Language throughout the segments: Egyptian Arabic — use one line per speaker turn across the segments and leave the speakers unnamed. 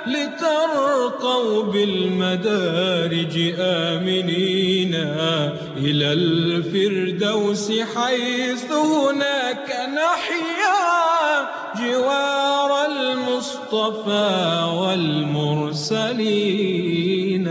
لترقوا بالمدارج آمنين إلى الفردوس حيث هناك نحيا جوار المصطفى والمرسلين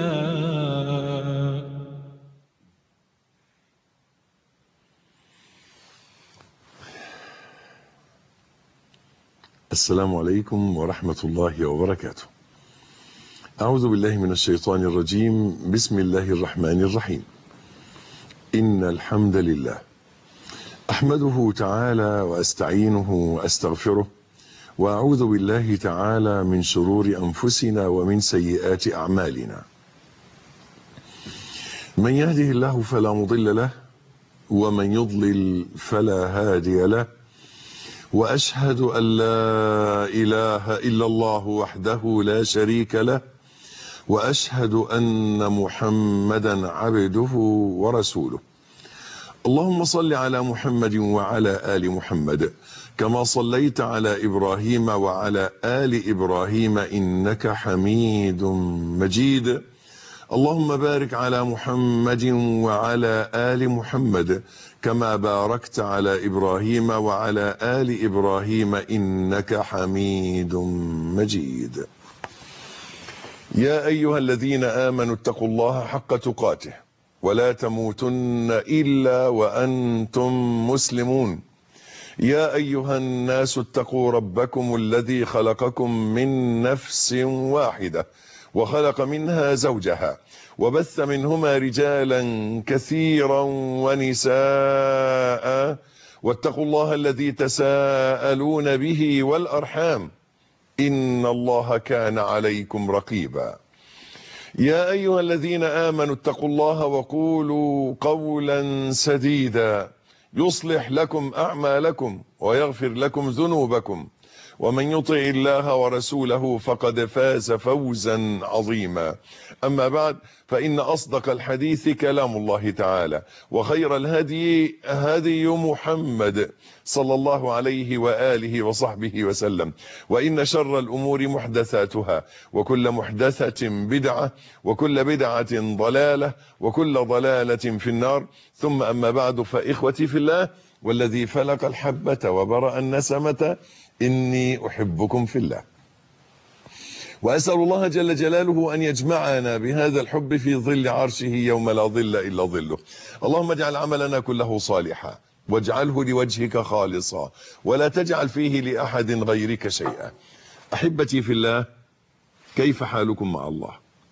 السلام عليكم ورحمة الله وبركاته. أعوذ بالله من الشيطان الرجيم، بسم الله الرحمن الرحيم. إن الحمد لله أحمده تعالى وأستعينه وأستغفره وأعوذ بالله تعالى من شرور أنفسنا ومن سيئات أعمالنا. من يهده الله فلا مضل له ومن يضلل فلا هادي له. واشهد ان لا اله الا الله وحده لا شريك له واشهد ان محمدا عبده ورسوله اللهم صل على محمد وعلى ال محمد كما صليت على ابراهيم وعلى ال ابراهيم انك حميد مجيد اللهم بارك على محمد وعلى ال محمد كما باركت على ابراهيم وعلى ال ابراهيم انك حميد مجيد يا ايها الذين امنوا اتقوا الله حق تقاته ولا تموتن الا وانتم مسلمون يا ايها الناس اتقوا ربكم الذي خلقكم من نفس واحده وخلق منها زوجها وبث منهما رجالا كثيرا ونساء واتقوا الله الذي تساءلون به والارحام ان الله كان عليكم رقيبا يا ايها الذين امنوا اتقوا الله وقولوا قولا سديدا يصلح لكم اعمالكم ويغفر لكم ذنوبكم ومن يطع الله ورسوله فقد فاز فوزا عظيما اما بعد فان اصدق الحديث كلام الله تعالى وخير الهدي هدي محمد صلى الله عليه واله وصحبه وسلم وان شر الامور محدثاتها وكل محدثه بدعه وكل بدعه ضلاله وكل ضلاله في النار ثم اما بعد فاخوتي في الله والذي فلق الحبه وبرا النسمه إني أحبكم في الله وأسأل الله جل جلاله أن يجمعنا بهذا الحب في ظل عرشه يوم لا ظل إلا ظله اللهم اجعل عملنا كله صالحا واجعله لوجهك خالصا ولا تجعل فيه لأحد غيرك شيئا أحبتي في الله كيف حالكم مع الله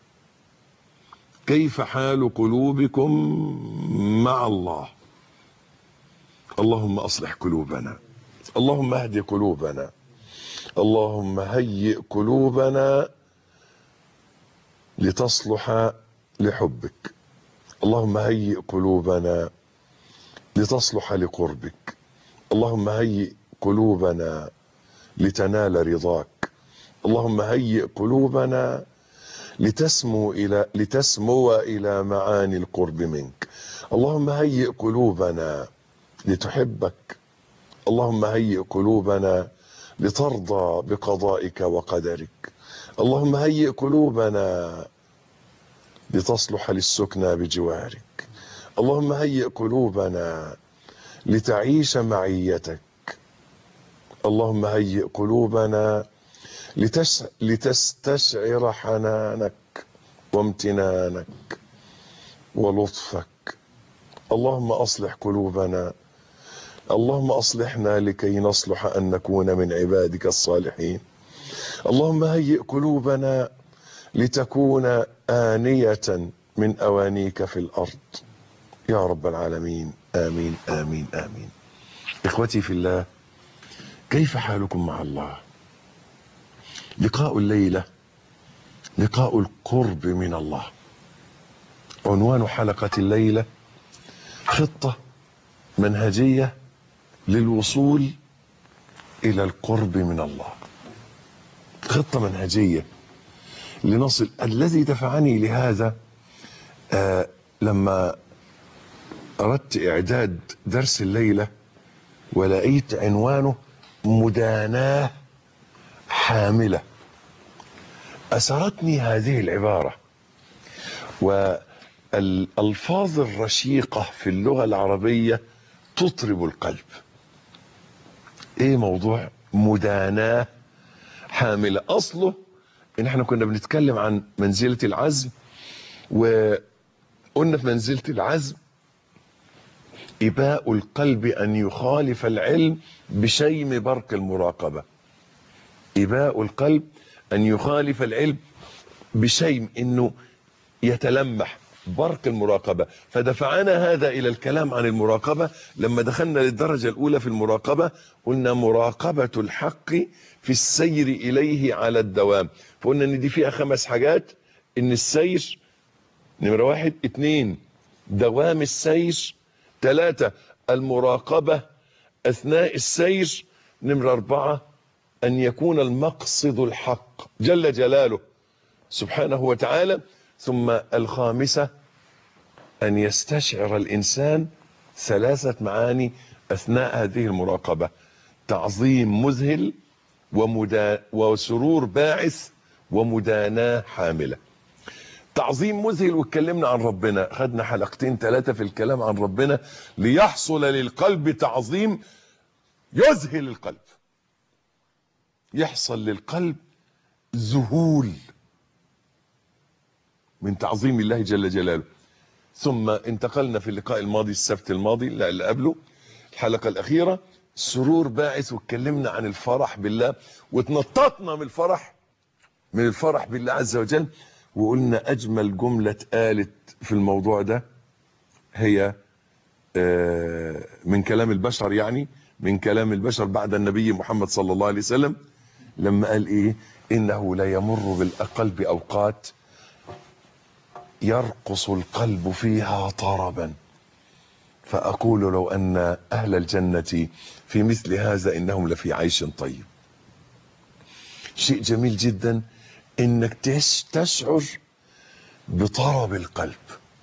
كيف حال قلوبكم مع الله اللهم أصلح قلوبنا اللهم اهد قلوبنا اللهم هيئ قلوبنا لتصلح لحبك اللهم هيئ قلوبنا لتصلح لقربك اللهم هيئ قلوبنا لتنال رضاك اللهم هيئ قلوبنا لتسمو الى لتسمو الى معاني القرب منك اللهم هيئ قلوبنا لتحبك اللهم هيئ قلوبنا لترضى بقضائك وقدرك اللهم هيئ قلوبنا لتصلح للسكنى بجوارك اللهم هيئ قلوبنا لتعيش معيتك اللهم هيئ قلوبنا لتس... لتستشعر حنانك وامتنانك ولطفك اللهم اصلح قلوبنا اللهم اصلحنا لكي نصلح ان نكون من عبادك الصالحين اللهم هيئ قلوبنا لتكون آنية من أوانيك في الأرض يا رب العالمين آمين آمين آمين إخوتي في الله كيف حالكم مع الله لقاء الليلة لقاء القرب من الله عنوان حلقة الليلة خطة منهجية للوصول إلى القرب من الله خطة منهجية لنصل الذي دفعني لهذا آه لما أردت إعداد درس الليلة ولقيت عنوانه مداناة حاملة أسرتني هذه العبارة والألفاظ الرشيقة في اللغة العربية تطرب القلب ايه موضوع مداناة حاملة اصله ان احنا كنا بنتكلم عن منزلة العزم وقلنا في منزلة العزم إباء القلب أن يخالف العلم بشيم برق المراقبة إباء القلب أن يخالف العلم بشيم أنه يتلمح برق المراقبة فدفعنا هذا إلى الكلام عن المراقبة لما دخلنا للدرجة الأولى في المراقبة قلنا مراقبة الحق في السير إليه على الدوام فقلنا أن دي فيها خمس حاجات أن السير نمرة واحد اتنين دوام السير ثلاثة المراقبة أثناء السير نمرة أربعة أن يكون المقصد الحق جل جلاله سبحانه وتعالى ثم الخامسة أن يستشعر الإنسان ثلاثة معاني أثناء هذه المراقبة تعظيم مذهل ومدا وسرور باعث ومداناة حاملة تعظيم مذهل واتكلمنا عن ربنا خدنا حلقتين ثلاثة في الكلام عن ربنا ليحصل للقلب تعظيم يذهل القلب يحصل للقلب ذهول من تعظيم الله جل جلاله ثم انتقلنا في اللقاء الماضي السبت الماضي لا اللي قبله الحلقة الأخيرة سرور باعث واتكلمنا عن الفرح بالله واتنططنا من الفرح من الفرح بالله عز وجل وقلنا أجمل جملة اتقالت في الموضوع ده هي من كلام البشر يعني من كلام البشر بعد النبي محمد صلى الله عليه وسلم لما قال ايه انه لا يمر بالقلب اوقات يرقص القلب فيها طربا فاقول لو ان اهل الجنه في مثل هذا انهم لفي عيش طيب شيء جميل جدا انك تشعر بطرب القلب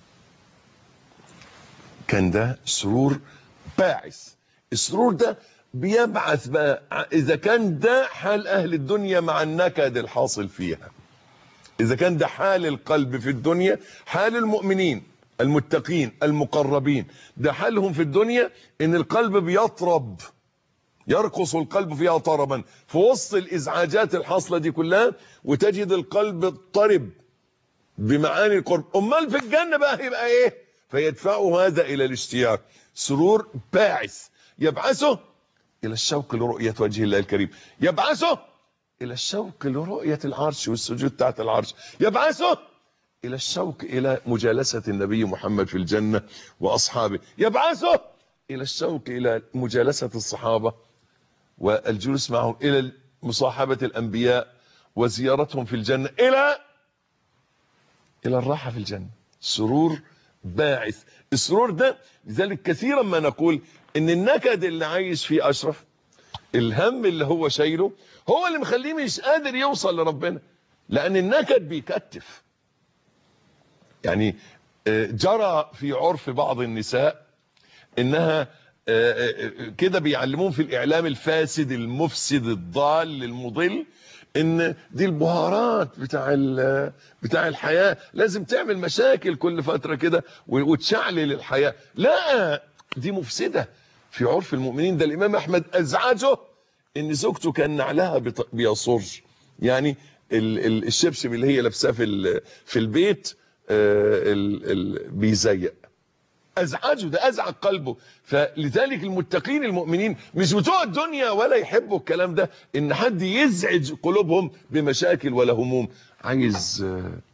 كان ده سرور باعث السرور ده بيبعث بقى اذا كان ده حال اهل الدنيا مع النكد الحاصل فيها اذا كان ده حال القلب في الدنيا حال المؤمنين المتقين المقربين ده حالهم في الدنيا ان القلب بيطرب يرقص القلب فيها طربا في وسط الازعاجات الحاصله دي كلها وتجد القلب اضطرب بمعاني القرب امال في الجنه بقى هيبقى ايه فيدفعه هذا الى الاشتياق سرور باعث يبعثه الى الشوق لرؤيه وجه الله الكريم يبعثه الى الشوق لرؤيه العرش والسجود تحت العرش يبعثه الى الشوق الى مجالسه النبي محمد في الجنه واصحابه يبعثه الى الشوق الى مجالسه الصحابه والجلوس معهم الى مصاحبه الانبياء وزيارتهم في الجنه الى الى الراحه في الجنه سرور باعث السرور ده لذلك كثيرا ما نقول ان النكد اللي عايش فيه اشرف الهم اللي هو شايله هو اللي مخليه مش قادر يوصل لربنا لان النكد بيكتف يعني جرى في عرف بعض النساء انها كده بيعلمون في الاعلام الفاسد المفسد الضال المضل ان دي البهارات بتاع بتاع الحياه لازم تعمل مشاكل كل فتره كده وتشعلل الحياه لا دي مفسده في عرف المؤمنين ده الامام احمد ازعجه ان زوجته كان نعلها بيصر يعني الشبشب اللي هي لابساه في في البيت بيزيق ازعجه ده ازعج قلبه فلذلك المتقين المؤمنين مش بتوع الدنيا ولا يحبوا الكلام ده ان حد يزعج قلوبهم بمشاكل ولا هموم عايز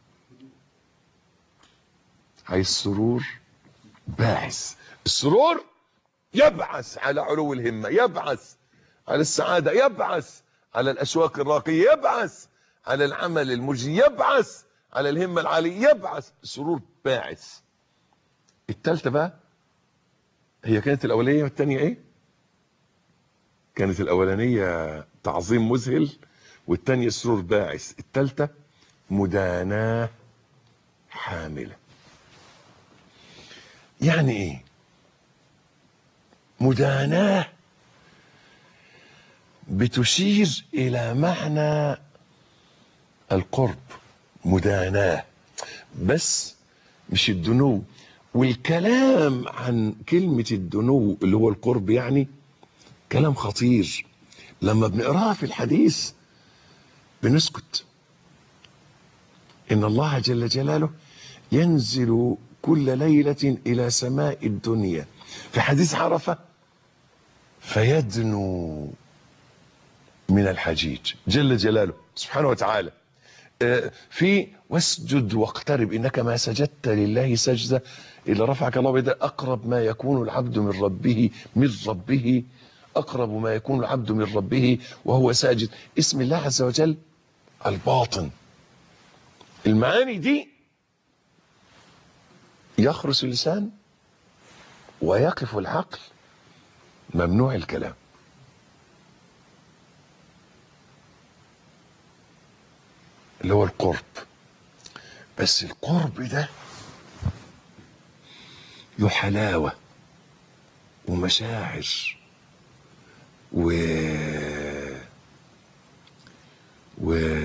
عايز سرور باعث السرور يبعث على علو الهمة يبعث على السعادة يبعث على الأشواق الراقية يبعث على العمل المجزي يبعث على الهمة العالية يبعث سرور باعث التالتة بقى هي كانت الأولانية والتانية ايه كانت الأولانية تعظيم مذهل والتانية سرور باعث التالتة مداناة حاملة يعني ايه مداناة بتشير إلى معنى القرب مداناه بس مش الدنو والكلام عن كلمة الدنو اللي هو القرب يعني كلام خطير لما بنقراها في الحديث بنسكت إن الله جل جلاله ينزل كل ليلة إلى سماء الدنيا في حديث عرفة فيدنو من الحجيج جل جلاله سبحانه وتعالى آه، في واسجد واقترب انك ما سجدت لله سجده الا رفعك الله بيده اقرب ما يكون العبد من ربه من ربه اقرب ما يكون العبد من ربه وهو ساجد اسم الله عز وجل الباطن المعاني دي يخرس اللسان ويقف العقل ممنوع الكلام اللي هو القرب بس القرب ده له حلاوة ومشاعر و و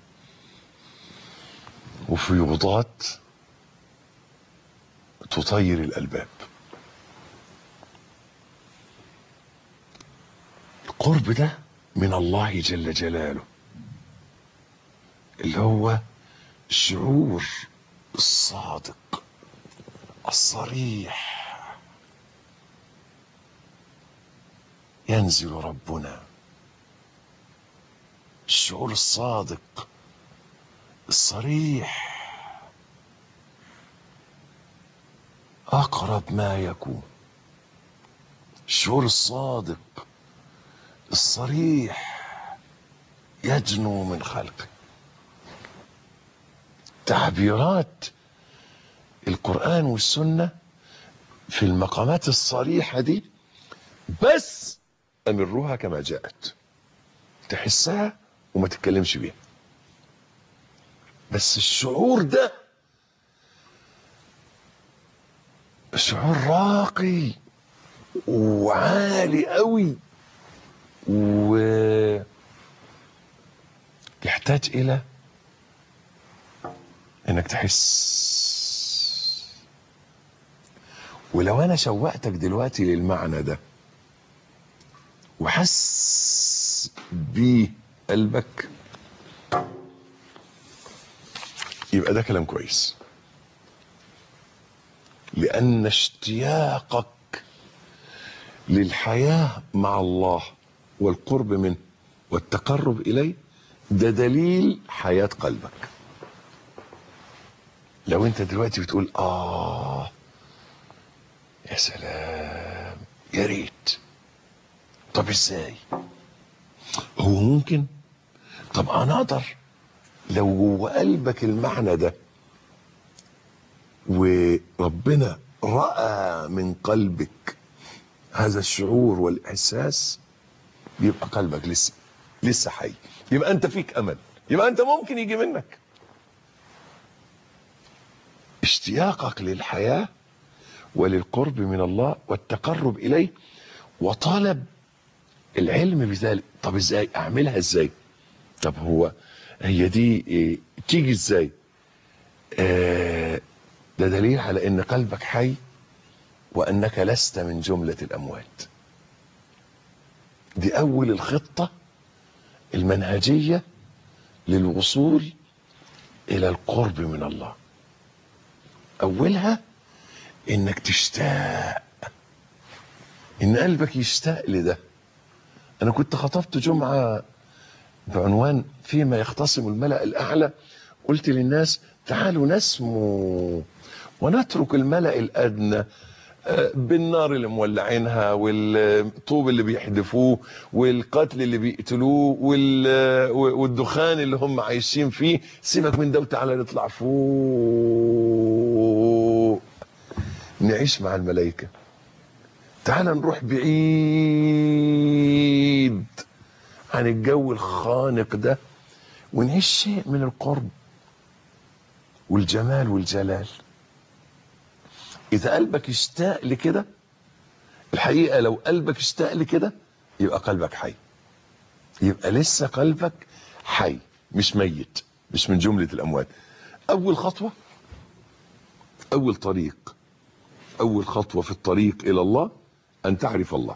وفيوضات تطير الألباب القرب ده من الله جل جلاله اللي هو الشعور الصادق الصريح ينزل ربنا الشعور الصادق الصريح اقرب ما يكون الشعور الصادق الصريح يجنو من خلقه تعبيرات القرآن والسنة في المقامات الصريحة دي بس أمروها كما جاءت تحسها وما تتكلمش بيها بس الشعور ده شعور راقي وعالي قوي و يحتاج الى انك تحس ولو انا شوقتك دلوقتي للمعنى ده وحس بيه قلبك يبقى ده كلام كويس لان اشتياقك للحياه مع الله والقرب منه والتقرب اليه ده دليل حياه قلبك لو انت دلوقتي بتقول اه يا سلام يا ريت طب ازاي هو ممكن طب انا اقدر لو جوه قلبك المعنى ده وربنا راى من قلبك هذا الشعور والاحساس يبقى قلبك لسه لسه حي يبقى انت فيك امل يبقى انت ممكن يجي منك اشتياقك للحياه وللقرب من الله والتقرب اليه وطلب العلم بذلك طب ازاي اعملها ازاي طب هو هي دي إيه تيجي ازاي آه ده دليل على ان قلبك حي وانك لست من جمله الاموات دي اول الخطه المنهجيه للوصول الى القرب من الله اولها انك تشتاق ان قلبك يشتاق لده انا كنت خطبت جمعه بعنوان فيما يختصم الملأ الاعلى قلت للناس تعالوا نسمو ونترك الملأ الادنى بالنار اللي مولعينها والطوب اللي بيحدفوه والقتل اللي بيقتلوه والدخان اللي هم عايشين فيه سيبك من ده وتعالى نطلع فوق نعيش مع الملائكة تعالى نروح بعيد عن الجو الخانق ده ونعيش شيء من القرب والجمال والجلال اذا قلبك اشتاق لكده الحقيقه لو قلبك اشتاق لكده يبقى قلبك حي يبقى لسه قلبك حي مش ميت مش من جملة الأموال أول خطوة أول طريق أول خطوة في الطريق إلى الله أن تعرف الله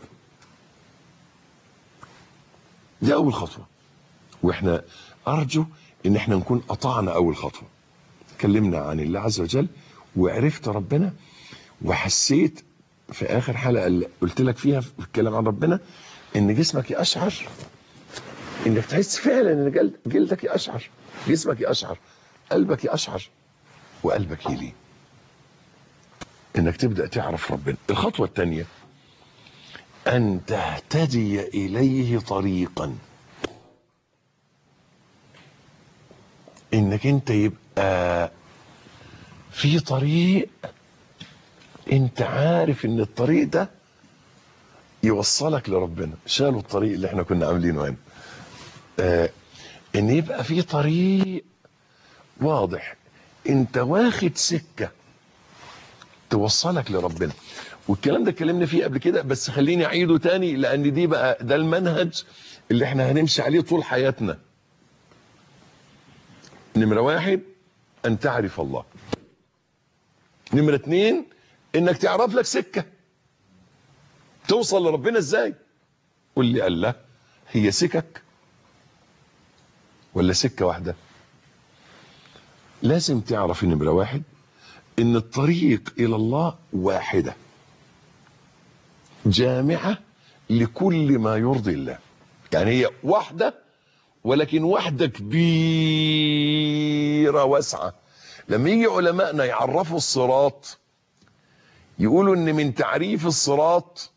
دي أول خطوة وإحنا أرجو إن إحنا نكون قطعنا أول خطوة اتكلمنا عن الله عز وجل وعرفت ربنا وحسيت في آخر حلقة اللي قلت لك فيها في الكلام عن ربنا إن جسمك يقشعر إنك تحس فعلا إن جلد- جلدك يقشعر جسمك يقشعر قلبك يقشعر وقلبك يلين انك تبدا تعرف ربنا الخطوه الثانيه ان تهتدي اليه طريقا انك انت يبقى في طريق انت عارف ان الطريق ده يوصلك لربنا شالوا الطريق اللي احنا كنا عاملينه هنا آه ان يبقى في طريق واضح انت واخد سكه توصلك لربنا والكلام ده اتكلمنا فيه قبل كده بس خليني اعيده تاني لان دي بقى ده المنهج اللي احنا هنمشي عليه طول حياتنا نمرة واحد ان تعرف الله نمرة اتنين انك تعرف لك سكة توصل لربنا ازاي قول لي قال لا هي سكك ولا سكة واحدة لازم تعرف نمرة واحد ان الطريق الى الله واحده جامعه لكل ما يرضي الله يعني هي واحده ولكن واحده كبيره واسعه لما يجي علمائنا يعرفوا الصراط يقولوا ان من تعريف الصراط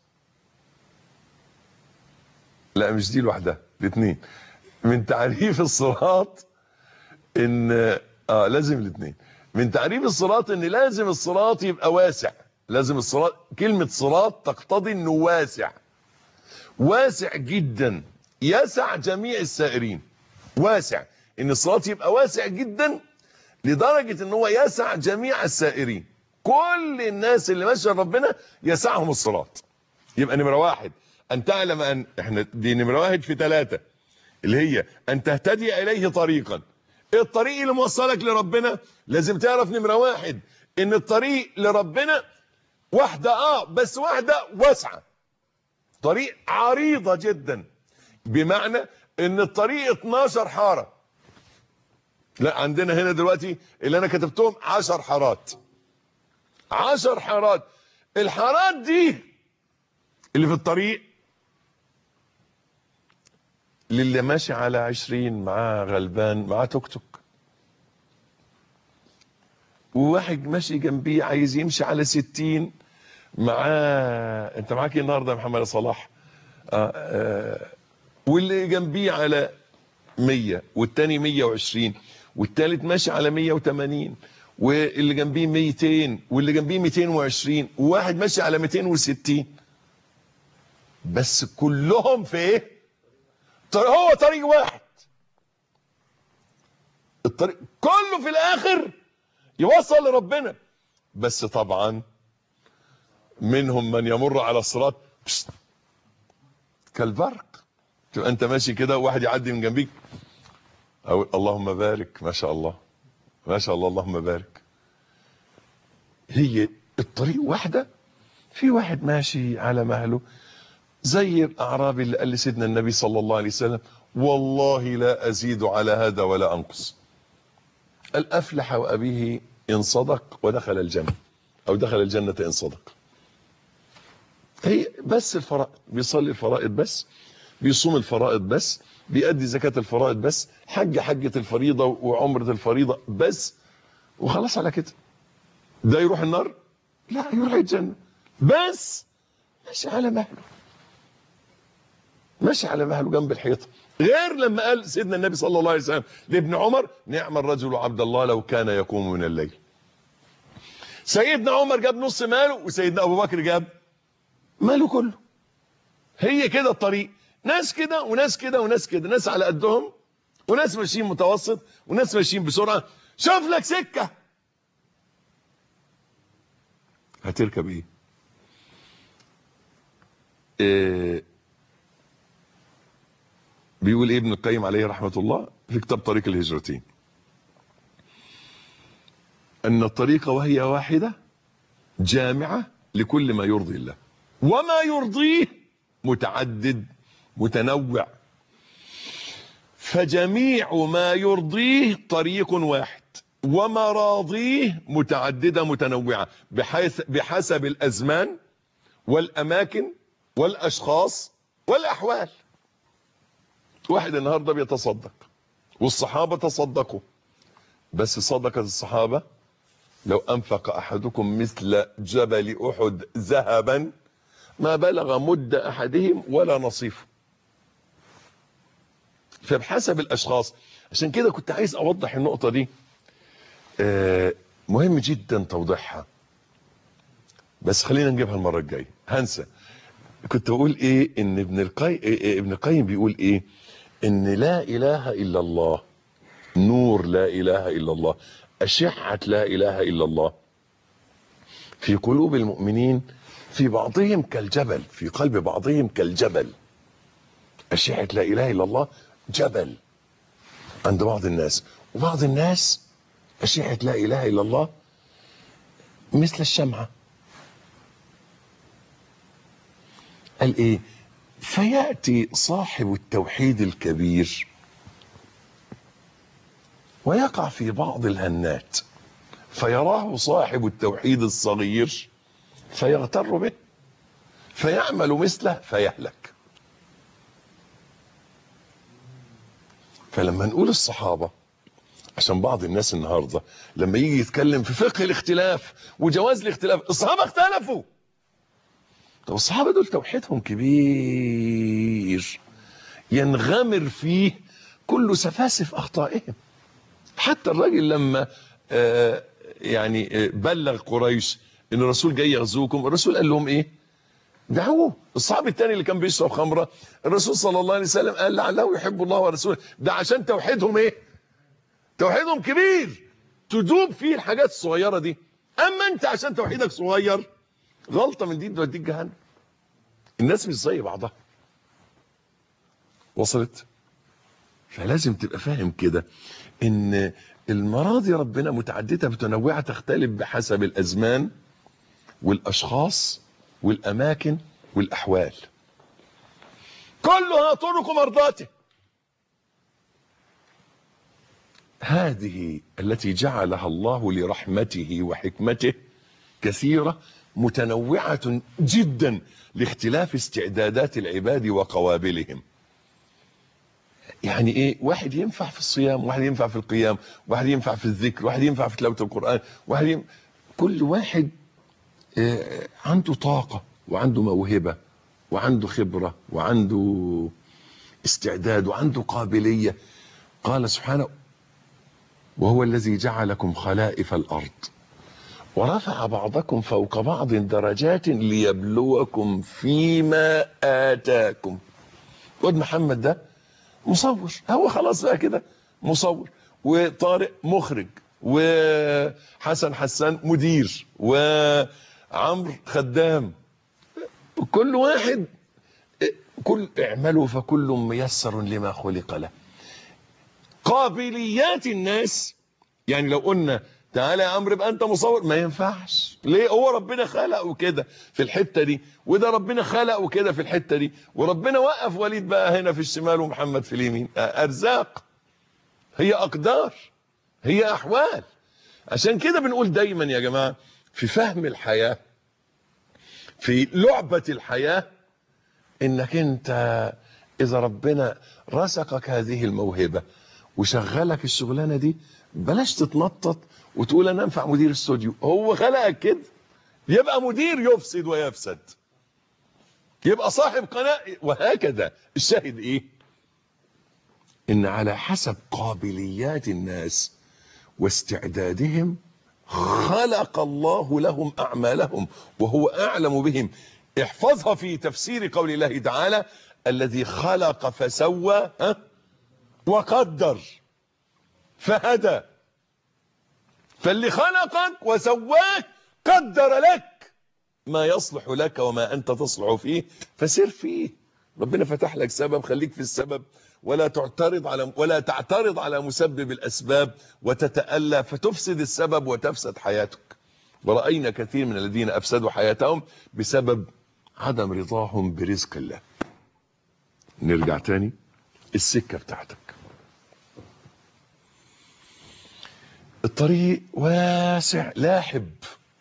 لا مش دي لوحدها الاثنين من تعريف الصراط ان اه لازم الاثنين من تعريف الصراط ان لازم الصراط يبقى واسع لازم الصراط كلمة صراط تقتضي انه واسع واسع جدا يسع جميع السائرين واسع ان الصراط يبقى واسع جدا لدرجة ان هو يسع جميع السائرين كل الناس اللي ماشيه ربنا يسعهم الصراط يبقى نمرة واحد ان تعلم ان احنا دي نمرة واحد في ثلاثة اللي هي ان تهتدي اليه طريقا الطريق اللي موصلك لربنا لازم تعرف نمرة واحد ان الطريق لربنا واحدة اه بس واحدة واسعة طريق عريضة جدا بمعنى ان الطريق 12 حارة لا عندنا هنا دلوقتي اللي انا كتبتهم 10 حارات 10 حارات الحارات دي اللي في الطريق للي ماشي على عشرين معاه غلبان معاه توك توك وواحد ماشي جنبيه عايز يمشي على ستين معاه انت معاك ايه النهارده يا محمد صلاح آه آه واللي جنبيه على مية والتاني مية وعشرين والتالت ماشي على مية وتمانين واللي جنبيه ميتين واللي جنبيه ميتين وعشرين وواحد ماشي على ميتين وستين بس كلهم في ايه طريق هو طريق واحد الطريق كله في الاخر يوصل لربنا بس طبعا منهم من يمر على الصراط بشت كالبرق تبقى انت ماشي كده وواحد يعدي من جنبيك او اللهم بارك ما شاء الله ما شاء الله اللهم بارك هي الطريق واحده في واحد ماشي على مهله زي الاعرابي اللي قال لسيدنا النبي صلى الله عليه وسلم والله لا ازيد على هذا ولا انقص قال افلح وابيه ان صدق ودخل الجنه او دخل الجنه ان صدق هي بس الفرائض بيصلي الفرائض بس بيصوم الفرائض بس بيأدي زكاة الفرائض بس حج حجة الفريضة وعمرة الفريضة بس وخلاص على كده ده يروح النار لا يروح الجنة بس ماشي على مهله ماشي على مهله جنب الحيطة غير لما قال سيدنا النبي صلى الله عليه وسلم لابن عمر نعم الرجل عبد الله لو كان يقوم من الليل سيدنا عمر جاب نص ماله وسيدنا ابو بكر جاب ماله كله هي كده الطريق ناس كده وناس كده وناس كده ناس على قدهم وناس ماشيين متوسط وناس ماشيين بسرعه شوف لك سكه هتركب ايه, إيه بيقول ايه ابن القيم عليه رحمه الله في كتاب طريق الهجرتين أن الطريقة وهي واحدة جامعة لكل ما يرضي الله وما يرضيه متعدد متنوع فجميع ما يرضيه طريق واحد ومراضيه متعددة متنوعة بحيث بحسب الأزمان والأماكن والأشخاص والأحوال واحد النهاردة بيتصدق والصحابة تصدقوا بس صدقة الصحابة لو أنفق أحدكم مثل جبل أحد ذهبا ما بلغ مد أحدهم ولا نصيفه فبحسب الأشخاص عشان كده كنت عايز أوضح النقطة دي آه، مهم جدا توضيحها بس خلينا نجيبها المرة الجاية هنسى كنت بقول ايه ان ابن القيم ابن القيم بيقول ايه ان لا اله الا الله نور لا اله الا الله اشعه لا اله الا الله في قلوب المؤمنين في بعضهم كالجبل في قلب بعضهم كالجبل اشعه لا اله الا الله جبل عند بعض الناس وبعض الناس اشعه لا اله الا الله مثل الشمعه قال ايه فياتي صاحب التوحيد الكبير ويقع في بعض الهنات فيراه صاحب التوحيد الصغير فيغتر به فيعمل مثله فيهلك فلما نقول الصحابه عشان بعض الناس النهارده لما يجي يتكلم في فقه الاختلاف وجواز الاختلاف الصحابه اختلفوا طب الصحابه دول توحيدهم كبير ينغمر فيه كل سفاسف اخطائهم حتى الراجل لما آه يعني آه بلغ قريش ان الرسول جاي يغزوكم الرسول قال لهم ايه دعوه الصحابي الثاني اللي كان بيشرب خمره الرسول صلى الله عليه وسلم قال لعله يحب الله ورسوله ده عشان توحيدهم ايه توحيدهم كبير تدوب فيه الحاجات الصغيره دي اما انت عشان توحيدك صغير غلطه من دي توديك جهنم الناس مش زي بعضها وصلت فلازم تبقى فاهم كده ان المراضي ربنا متعدده متنوعه تختلف بحسب الازمان والاشخاص والاماكن والاحوال كلها طرق مرضاته هذه التي جعلها الله لرحمته وحكمته كثيره متنوعه جدا لاختلاف استعدادات العباد وقوابلهم يعني ايه واحد ينفع في الصيام واحد ينفع في القيام واحد ينفع في الذكر واحد ينفع في تلاوه القران واحد ينفع كل واحد آه عنده طاقه وعنده موهبه وعنده خبره وعنده استعداد وعنده قابليه قال سبحانه وهو الذي جعلكم خلائف الارض ورفع بعضكم فوق بعض درجات ليبلوكم فيما اتاكم واد محمد ده مصور هو خلاص بقى كده مصور وطارق مخرج وحسن حسان مدير وعمرو خدام كل واحد كل اعملوا فكل ميسر لما خلق له قابليات الناس يعني لو قلنا تعالى يا عمرو يبقى انت مصور ما ينفعش ليه هو ربنا خلقه كده في الحته دي وده ربنا خلقه كده في الحته دي وربنا وقف وليد بقى هنا في الشمال ومحمد في اليمين ارزاق هي اقدار هي احوال عشان كده بنقول دايما يا جماعه في فهم الحياه في لعبه الحياه انك انت اذا ربنا رزقك هذه الموهبه وشغلك الشغلانه دي بلاش تتنطط وتقول انا انفع مدير استوديو هو خلقك كده يبقى مدير يفسد ويفسد يبقى صاحب قناه وهكذا الشاهد ايه ان على حسب قابليات الناس واستعدادهم خلق الله لهم اعمالهم وهو اعلم بهم احفظها في تفسير قول الله تعالى الذي خلق فسوى ها وقدر فهدى فاللي خلقك وسواك قدر لك ما يصلح لك وما انت تصلح فيه فسر فيه ربنا فتح لك سبب خليك في السبب ولا تعترض على ولا تعترض على مسبب الاسباب وتتألى فتفسد السبب وتفسد حياتك ورأينا كثير من الذين افسدوا حياتهم بسبب عدم رضاهم برزق الله نرجع تاني السكة بتاعتك الطريق واسع لاحب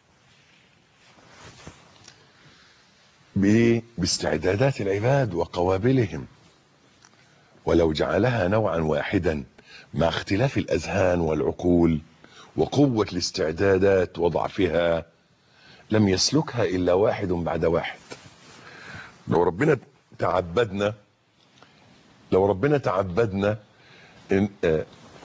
بايه باستعدادات العباد وقوابلهم ولو جعلها نوعا واحدا مع اختلاف الاذهان والعقول وقوه الاستعدادات وضعفها لم يسلكها الا واحد بعد واحد لو ربنا تعبدنا لو ربنا تعبدنا إن آه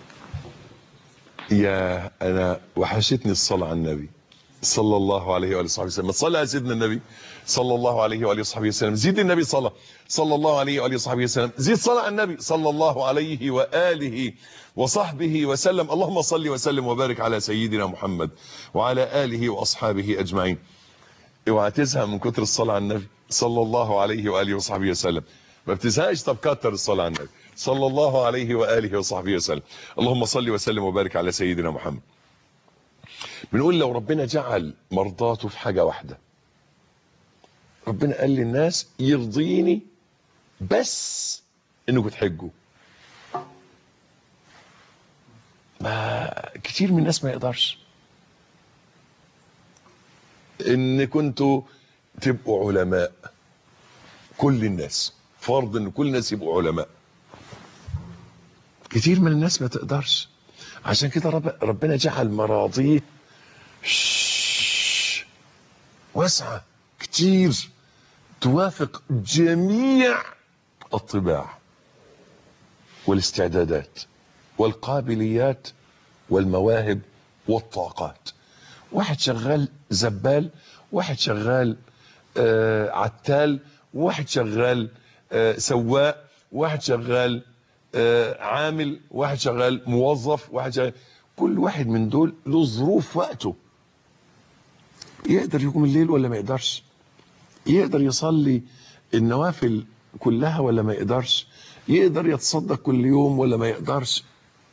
يا انا وحشتني الصلاه على النبي صلى الله عليه واله وصحبه وسلم صلى على سيدنا النبي صلى الله عليه واله وصحبه وسلم زيد النبي صلاه صلى الله عليه واله وصحبه وسلم زيد صلاه على النبي صلى الله عليه واله وصحبه وسلم اللهم صل وسلم وبارك على سيدنا محمد وعلى اله واصحابه اجمعين اوعى تزهق من كتر الصلاه على النبي صلى الله عليه واله وصحبه وسلم ما بتزهقش طب كتر الصلاه على النبي صلى الله عليه واله وصحبه وسلم اللهم صل وسلم وبارك على سيدنا محمد بنقول لو ربنا جعل مرضاته في حاجه واحده ربنا قال للناس يرضيني بس انكم تحجوا ما كتير من الناس ما يقدرش ان كنتوا تبقوا علماء كل الناس فرض ان كل الناس يبقوا علماء كتير من الناس ما تقدرش عشان كده رب ربنا جعل مراضيه شش واسعة كتير توافق جميع الطباع والاستعدادات والقابليات والمواهب والطاقات واحد شغال زبال واحد شغال آه عتال واحد شغال آه سواق واحد شغال آه عامل واحد شغال موظف واحد شغال كل واحد من دول له ظروف وقته يقدر يقوم الليل ولا ما يقدرش يقدر يصلي النوافل كلها ولا ما يقدرش يقدر يتصدق كل يوم ولا ما يقدرش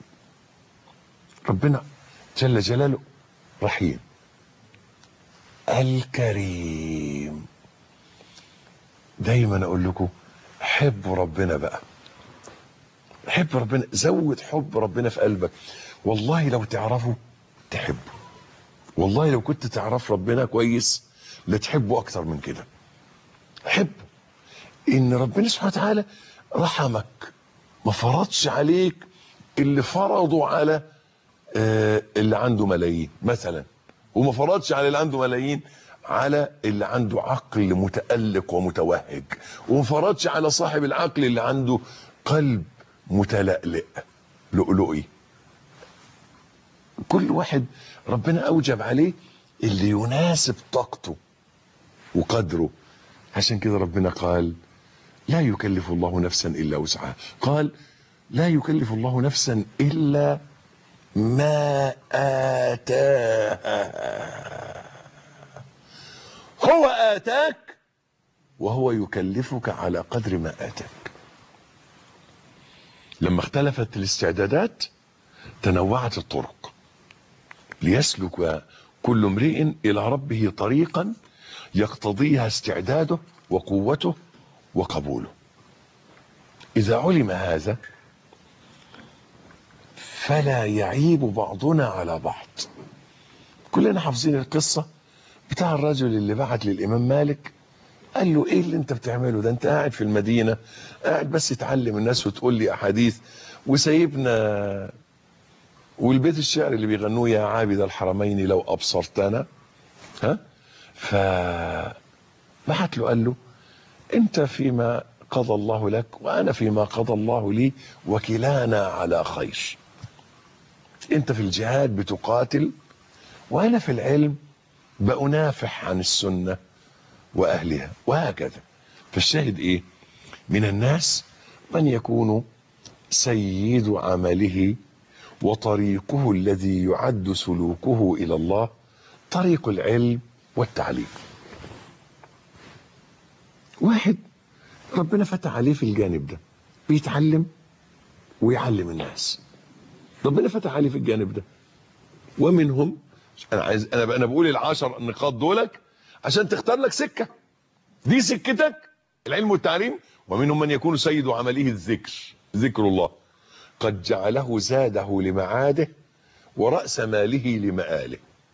ربنا جل جلاله رحيم الكريم دايما اقول لكم حبوا ربنا بقى حب ربنا زود حب ربنا في قلبك والله لو تعرفه تحبه والله لو كنت تعرف ربنا كويس لتحبه اكتر من كده حب ان ربنا سبحانه وتعالى رحمك ما فرضش عليك اللي فرضوا على آه اللي عنده ملايين مثلا وما فرضش على اللي عنده ملايين على اللي عنده عقل متألق ومتوهج وما فرضش على صاحب العقل اللي عنده قلب متلألئ لؤلؤي كل واحد ربنا اوجب عليه اللي يناسب طاقته وقدره عشان كده ربنا قال لا يكلف الله نفسا الا وسعها قال لا يكلف الله نفسا الا ما اتاها هو اتاك وهو يكلفك على قدر ما اتاك لما اختلفت الاستعدادات تنوعت الطرق ليسلك كل امرئ الى ربه طريقا يقتضيها استعداده وقوته وقبوله اذا علم هذا فلا يعيب بعضنا على بعض كلنا حافظين القصة بتاع الرجل اللي بعت للإمام مالك قال له ايه اللي انت بتعمله ده انت قاعد في المدينة قاعد بس تعلم الناس وتقول لي احاديث وسايبنا والبيت الشعر اللي بيغنوه يا عابد الحرمين لو ابصرتنا ها ف بعت له قال له انت فيما قضى الله لك وانا فيما قضى الله لي وكلانا على خير انت في الجهاد بتقاتل وانا في العلم بأنافح عن السنة واهلها وهكذا فالشاهد ايه من الناس من يكون سيد عمله وطريقه الذي يعد سلوكه الى الله طريق العلم والتعليم واحد ربنا فتح عليه في الجانب ده بيتعلم ويعلم الناس ربنا فتح عليه في الجانب ده ومنهم انا عايز انا انا بقول العشر نقاط دولك عشان تختار لك سكه دي سكتك العلم والتعليم ومنهم من يكون سيد عمله الذكر ذكر الله قد جعله زاده لمعاده ورأس ماله لمآله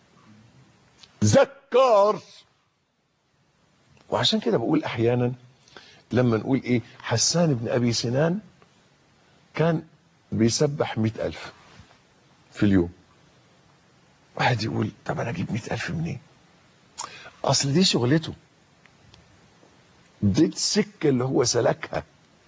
ذكر وعشان كده بقول احيانا لما نقول ايه حسان بن ابي سنان كان بيسبح مئة ألف في اليوم واحد يقول طب انا اجيب مئة ألف منين اصل دي شغلته دي السكة اللي هو سلكها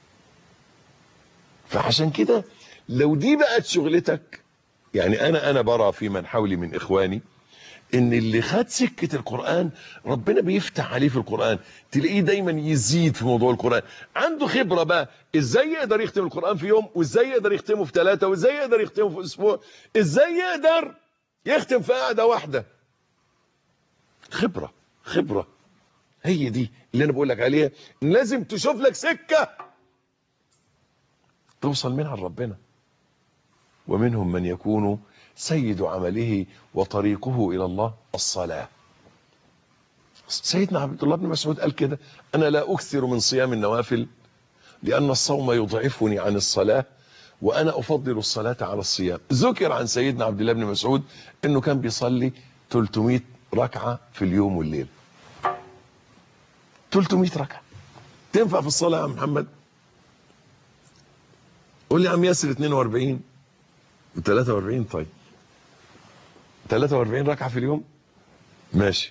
فعشان كده لو دي بقت شغلتك يعني انا انا برى في من حولي من اخواني ان اللي خد سكة القرآن ربنا بيفتح عليه في القرآن تلاقيه دايما يزيد في موضوع القرآن عنده خبرة بقى ازاي يقدر يختم القرآن في يوم وازاي يقدر يختمه في ثلاثة وازاي يقدر يختمه في اسبوع ازاي يقدر يختم في قعدة واحدة خبرة خبرة هي دي اللي انا بقول لك عليها إن لازم تشوف لك سكة توصل منها لربنا ومنهم من يكون سيد عمله وطريقه الى الله الصلاه سيدنا عبد الله بن مسعود قال كده انا لا اكثر من صيام النوافل لان الصوم يضعفني عن الصلاه وانا افضل الصلاه على الصيام ذكر عن سيدنا عبد الله بن مسعود انه كان بيصلي 300 ركعه في اليوم والليل 300 ركعه تنفع في الصلاه يا عم محمد قول لي يا عم ياسر 42 و43 طيب 43 ركعة في اليوم ماشي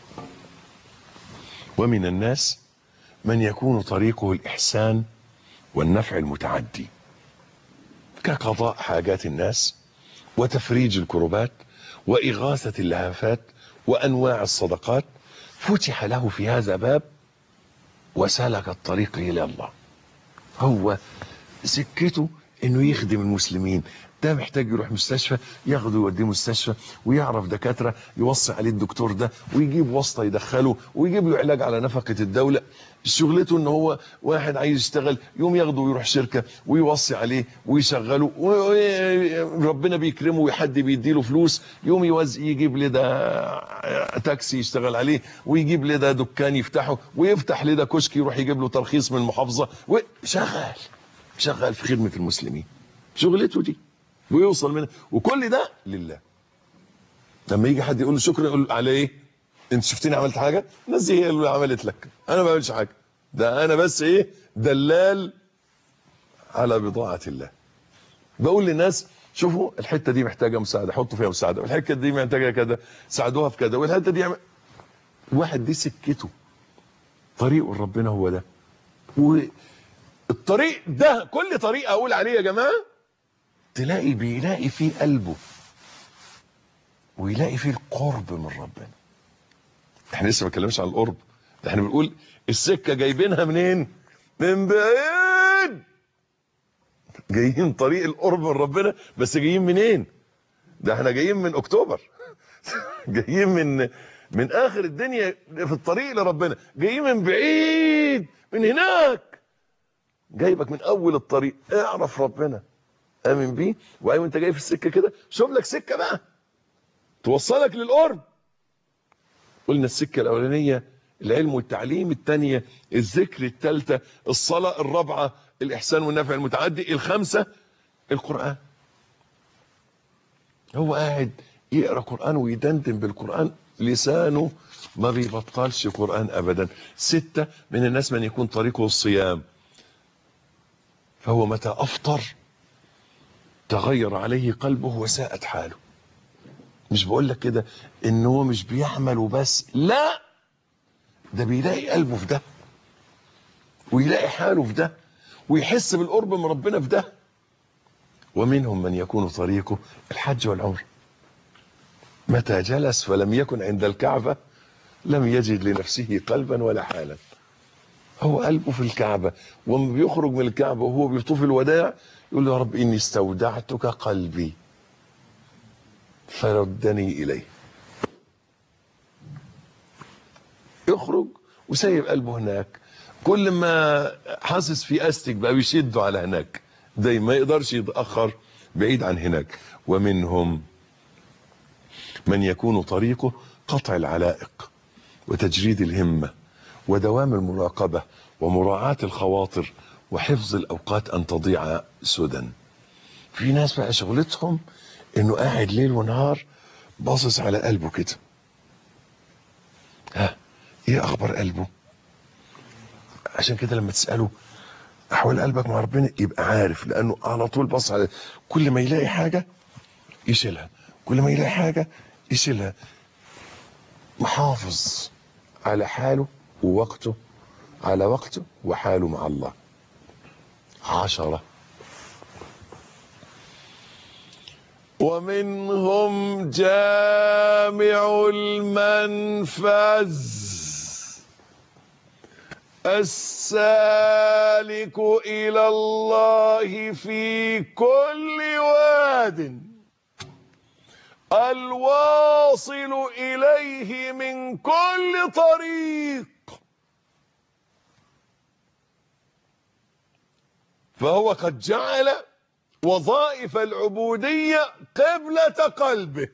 ومن الناس من يكون طريقه الإحسان والنفع المتعدي كقضاء حاجات الناس وتفريج الكربات وإغاثة اللهفات وأنواع الصدقات فتح له في هذا باب وسلك الطريق إلى الله هو سكته انه يخدم المسلمين ده محتاج يروح مستشفى ياخده يوديه مستشفى ويعرف دكاتره يوصي عليه الدكتور ده ويجيب واسطه يدخله ويجيب له علاج على نفقه الدوله شغلته ان هو واحد عايز يشتغل يوم ياخده ويروح شركه ويوصي عليه ويشغله وربنا بيكرمه وحد بيديله فلوس يوم يوز يجيب لده تاكسي يشتغل عليه ويجيب لده دكان يفتحه ويفتح لده كشك يروح يجيب له ترخيص من المحافظه وشغال شغال في خدمه المسلمين شغلته دي ويوصل منها وكل ده لله لما يجي حد يقول له شكرا يقول له على ايه انت شفتني عملت حاجه الناس دي هي اللي عملت لك انا ما بعملش حاجه ده انا بس ايه دلال على بضاعه الله بقول للناس شوفوا الحته دي محتاجه مساعده حطوا فيها مساعده والحته دي محتاجه كذا ساعدوها في كذا والحته دي يعمل واحد دي سكته طريقه لربنا هو ده والطريق ده كل طريق اقول عليه يا جماعه تلاقي بيلاقي فيه قلبه ويلاقي فيه القرب من ربنا احنا لسه ما اتكلمش عن القرب ده احنا بنقول السكه جايبينها منين من بعيد جايين طريق القرب من ربنا بس جايين منين ده احنا جايين من اكتوبر جايين من من اخر الدنيا في الطريق لربنا جايين من بعيد من هناك جايبك من اول الطريق اعرف ربنا امن بيه وايوه انت جاي في السكه كده شوف لك سكه بقى توصلك للقرب قلنا السكه الاولانيه العلم والتعليم الثانيه الذكر الثالثه الصلاه الرابعه الاحسان والنفع المتعدي الخامسه القران هو قاعد يقرا قران ويدندن بالقران لسانه ما بيبطلش قران ابدا سته من الناس من يكون طريقه الصيام فهو متى افطر تغير عليه قلبه وساءت حاله مش بقول لك كده ان هو مش بيعمل وبس لا ده بيلاقي قلبه في ده ويلاقي حاله في ده ويحس بالقرب من ربنا في ده ومنهم من يكون طريقه الحج والعمر متى جلس فلم يكن عند الكعبة لم يجد لنفسه قلبا ولا حالا هو قلبه في الكعبة وما بيخرج من الكعبة وهو بيطوف الوداع يقول له يا رب إني استودعتك قلبي فردني إليه يخرج وسايب قلبه هناك كل ما حاسس في استك بقى بيشده على هناك ده ما يقدرش يتاخر بعيد عن هناك ومنهم من يكون طريقه قطع العلائق وتجريد الهمه ودوام المراقبه ومراعاه الخواطر وحفظ الاوقات ان تضيع سدى في ناس بقى شغلتهم انه قاعد ليل ونهار باصص على قلبه كده ها ايه اخبار قلبه عشان كده لما تساله احوال قلبك مع ربنا يبقى عارف لانه على طول بص على كل ما يلاقي حاجه يشيلها كل ما يلاقي حاجه يشيلها محافظ على حاله ووقته على وقته وحاله مع الله عشرة ومنهم جامع المنفذ السالك إلى الله في كل واد الواصل إليه من كل طريق فهو قد جعل وظائف العبودية قبلة قلبه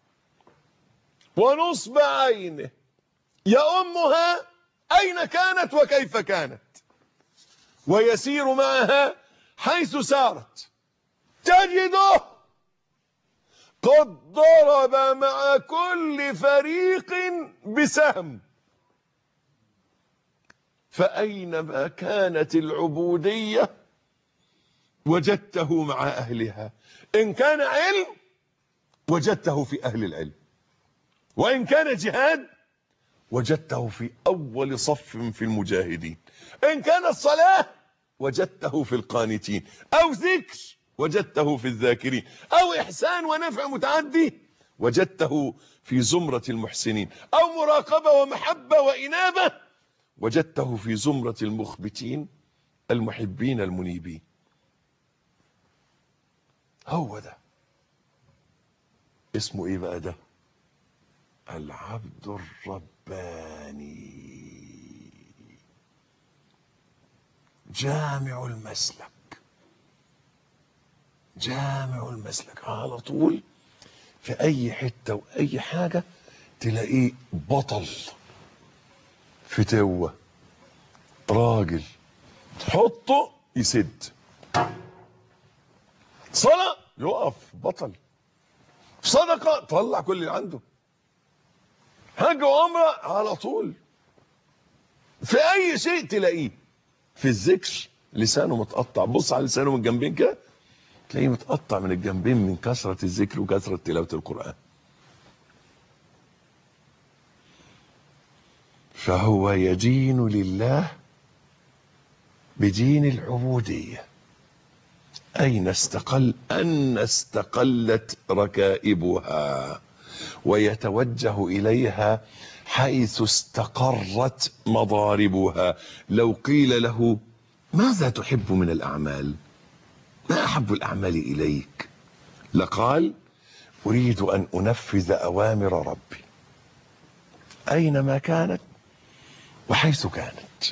ونصب عينه يأمها أين كانت وكيف كانت ويسير معها حيث سارت تجده قد ضرب مع كل فريق بسهم فأينما كانت العبودية وجدته مع أهلها إن كان علم وجدته في أهل العلم وإن كان جهاد وجدته في أول صف في المجاهدين إن كانت صلاة وجدته في القانتين أو ذكر وجدته في الذاكرين أو إحسان ونفع متعدي وجدته في زمرة المحسنين أو مراقبة ومحبة وإنابة وجدته في زمرة المخبتين المحبين المنيبين هو ده اسمه ايه بقى ده العبد الرباني جامع المسلك جامع المسلك على طول في اي حته واي حاجه تلاقيه بطل فتوه راجل تحطه يسد صلاة يقف بطل صدقة طلع كل اللي عنده حج وعمرة على طول في أي شيء تلاقيه في الذكر لسانه متقطع بص على لسانه من الجنبين كده تلاقيه متقطع من الجنبين من كثرة الذكر وكثرة تلاوة القرآن فهو يدين لله بدين العبوديه أين استقل أن استقلت ركائبها ويتوجه إليها حيث استقرت مضاربها لو قيل له ماذا تحب من الأعمال ما أحب الأعمال إليك لقال أريد أن أنفذ أوامر ربي أينما كانت وحيث كانت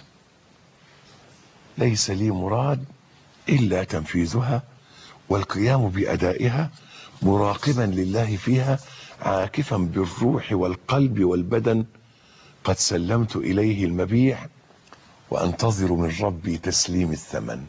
ليس لي مراد إلا تنفيذها والقيام بأدائها مراقبا لله فيها عاكفا بالروح والقلب والبدن قد سلمت إليه المبيع وأنتظر من ربي تسليم الثمن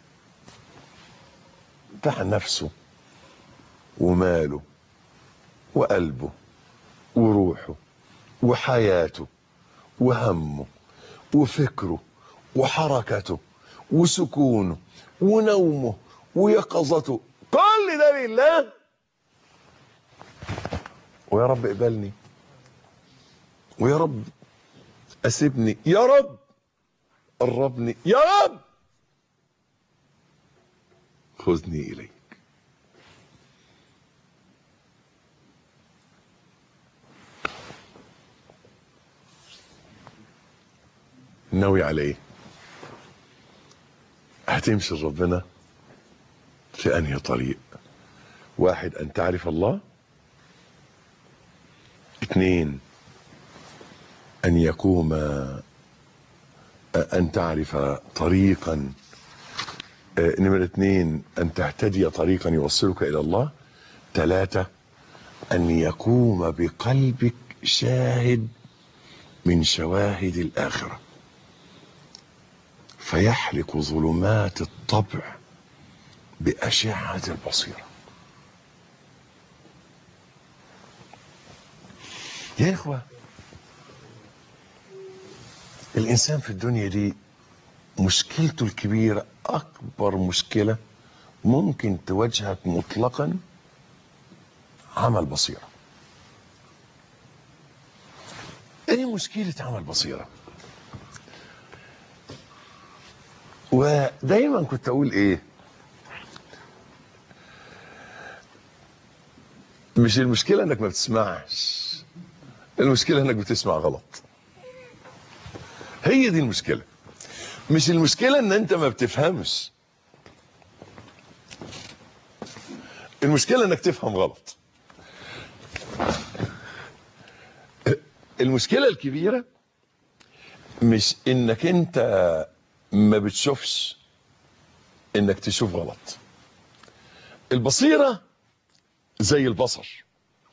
دع نفسه وماله وقلبه وروحه وحياته وهمه وفكره وحركته وسكونه ونومه ويقظته كل ده لله ويا رب اقبلني ويا رب اسيبني يا رب قربني يا رب خذني اليك ناوي على ايه هتمشي لربنا في انهي طريق واحد ان تعرف الله اثنين ان يقوم أن تعرف طريقا آه، نمرة اثنين أن تهتدي طريقا يوصلك إلى الله ثلاثة أن يقوم بقلبك شاهد من شواهد الآخرة فيحلق ظلمات الطبع بأشعة البصيرة يا إخوة الإنسان في الدنيا دي مشكلته الكبيرة أكبر مشكلة ممكن تواجهك مطلقا عمل بصيرة ايه مشكلة عمل بصيرة ودايما كنت اقول ايه مش المشكلة انك ما بتسمعش المشكلة انك بتسمع غلط هي دي المشكلة مش المشكلة ان انت ما بتفهمش المشكلة انك تفهم غلط المشكلة الكبيرة مش انك انت ما بتشوفش انك تشوف غلط البصيرة زي البصر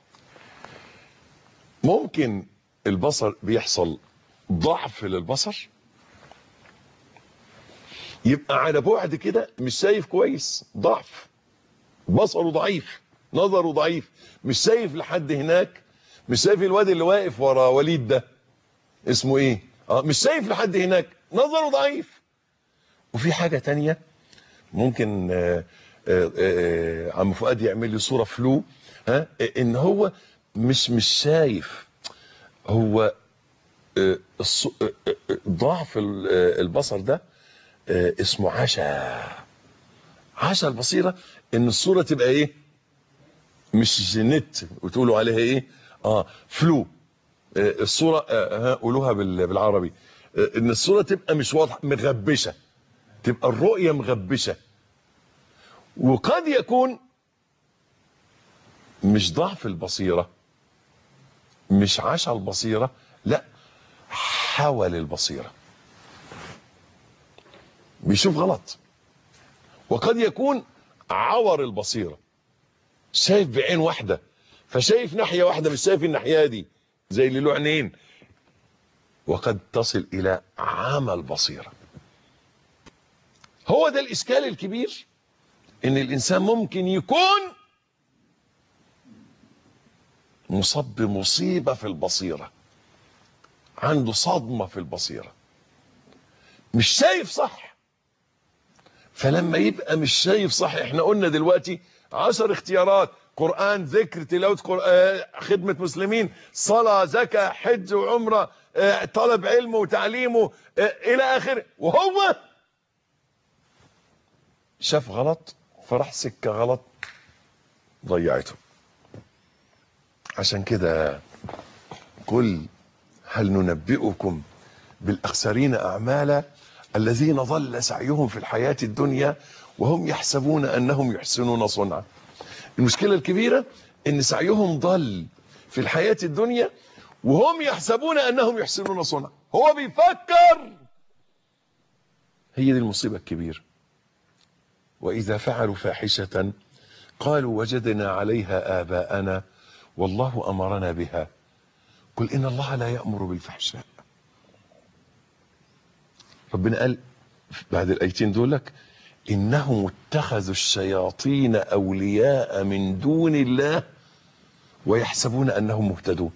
ممكن البصر بيحصل ضعف للبصر يبقى على بعد كده مش شايف كويس ضعف بصره ضعيف نظره ضعيف مش شايف لحد هناك مش شايف الواد اللي واقف ورا وليد ده اسمه ايه اه مش شايف لحد هناك نظره ضعيف وفي حاجة تانية ممكن آه آه آه عم فؤاد يعمل لي صورة فلو ها آه ان هو مش مش شايف هو آه الص- آه، آه، آه، ضعف ال- آه، البصر ده آه، اسمه عشا عشا البصيرة ان الصورة تبقى ايه مش نت وتقولوا عليها ايه اه فلو آه، الصورة آه، ها، قولوها بال- بالعربي آه، ان الصورة تبقى مش واضحة مغبشة تبقى الرؤية مغبشة وقد يكون مش ضعف البصيرة مش عشا البصيرة لا حول البصيرة بيشوف غلط وقد يكون عور البصيرة شايف بعين واحدة فشايف ناحية واحدة مش شايف الناحية دي زي اللي له عينين وقد تصل إلى عمى البصيرة هو ده الإشكال الكبير إن الإنسان ممكن يكون مصاب بمصيبة في البصيرة عنده صدمة في البصيرة مش شايف صح فلما يبقى مش شايف صح احنا قلنا دلوقتي عشر اختيارات قرآن ذكر تلاوة قرآن خدمة مسلمين صلاة زكاة حج وعمرة اه، طلب علمه وتعليمه اه، إلى آخره وهو شاف غلط فراح سكة غلط ضيعته عشان كده قل هل ننبئكم بالأخسرين أعمالا الذين ضل سعيهم في الحياة الدنيا وهم يحسبون أنهم يحسنون صنعا المشكلة الكبيرة أن سعيهم ضل في الحياة الدنيا وهم يحسبون أنهم يحسنون صنعا هو بيفكر هي دي المصيبة الكبيرة وإذا فعلوا فاحشة قالوا وجدنا عليها آباءنا والله أمرنا بها قل إن الله لا يأمر بالفحشاء ربنا قال بعد الآيتين دولك إنهم اتخذوا الشياطين أولياء من دون الله ويحسبون أنهم مهتدون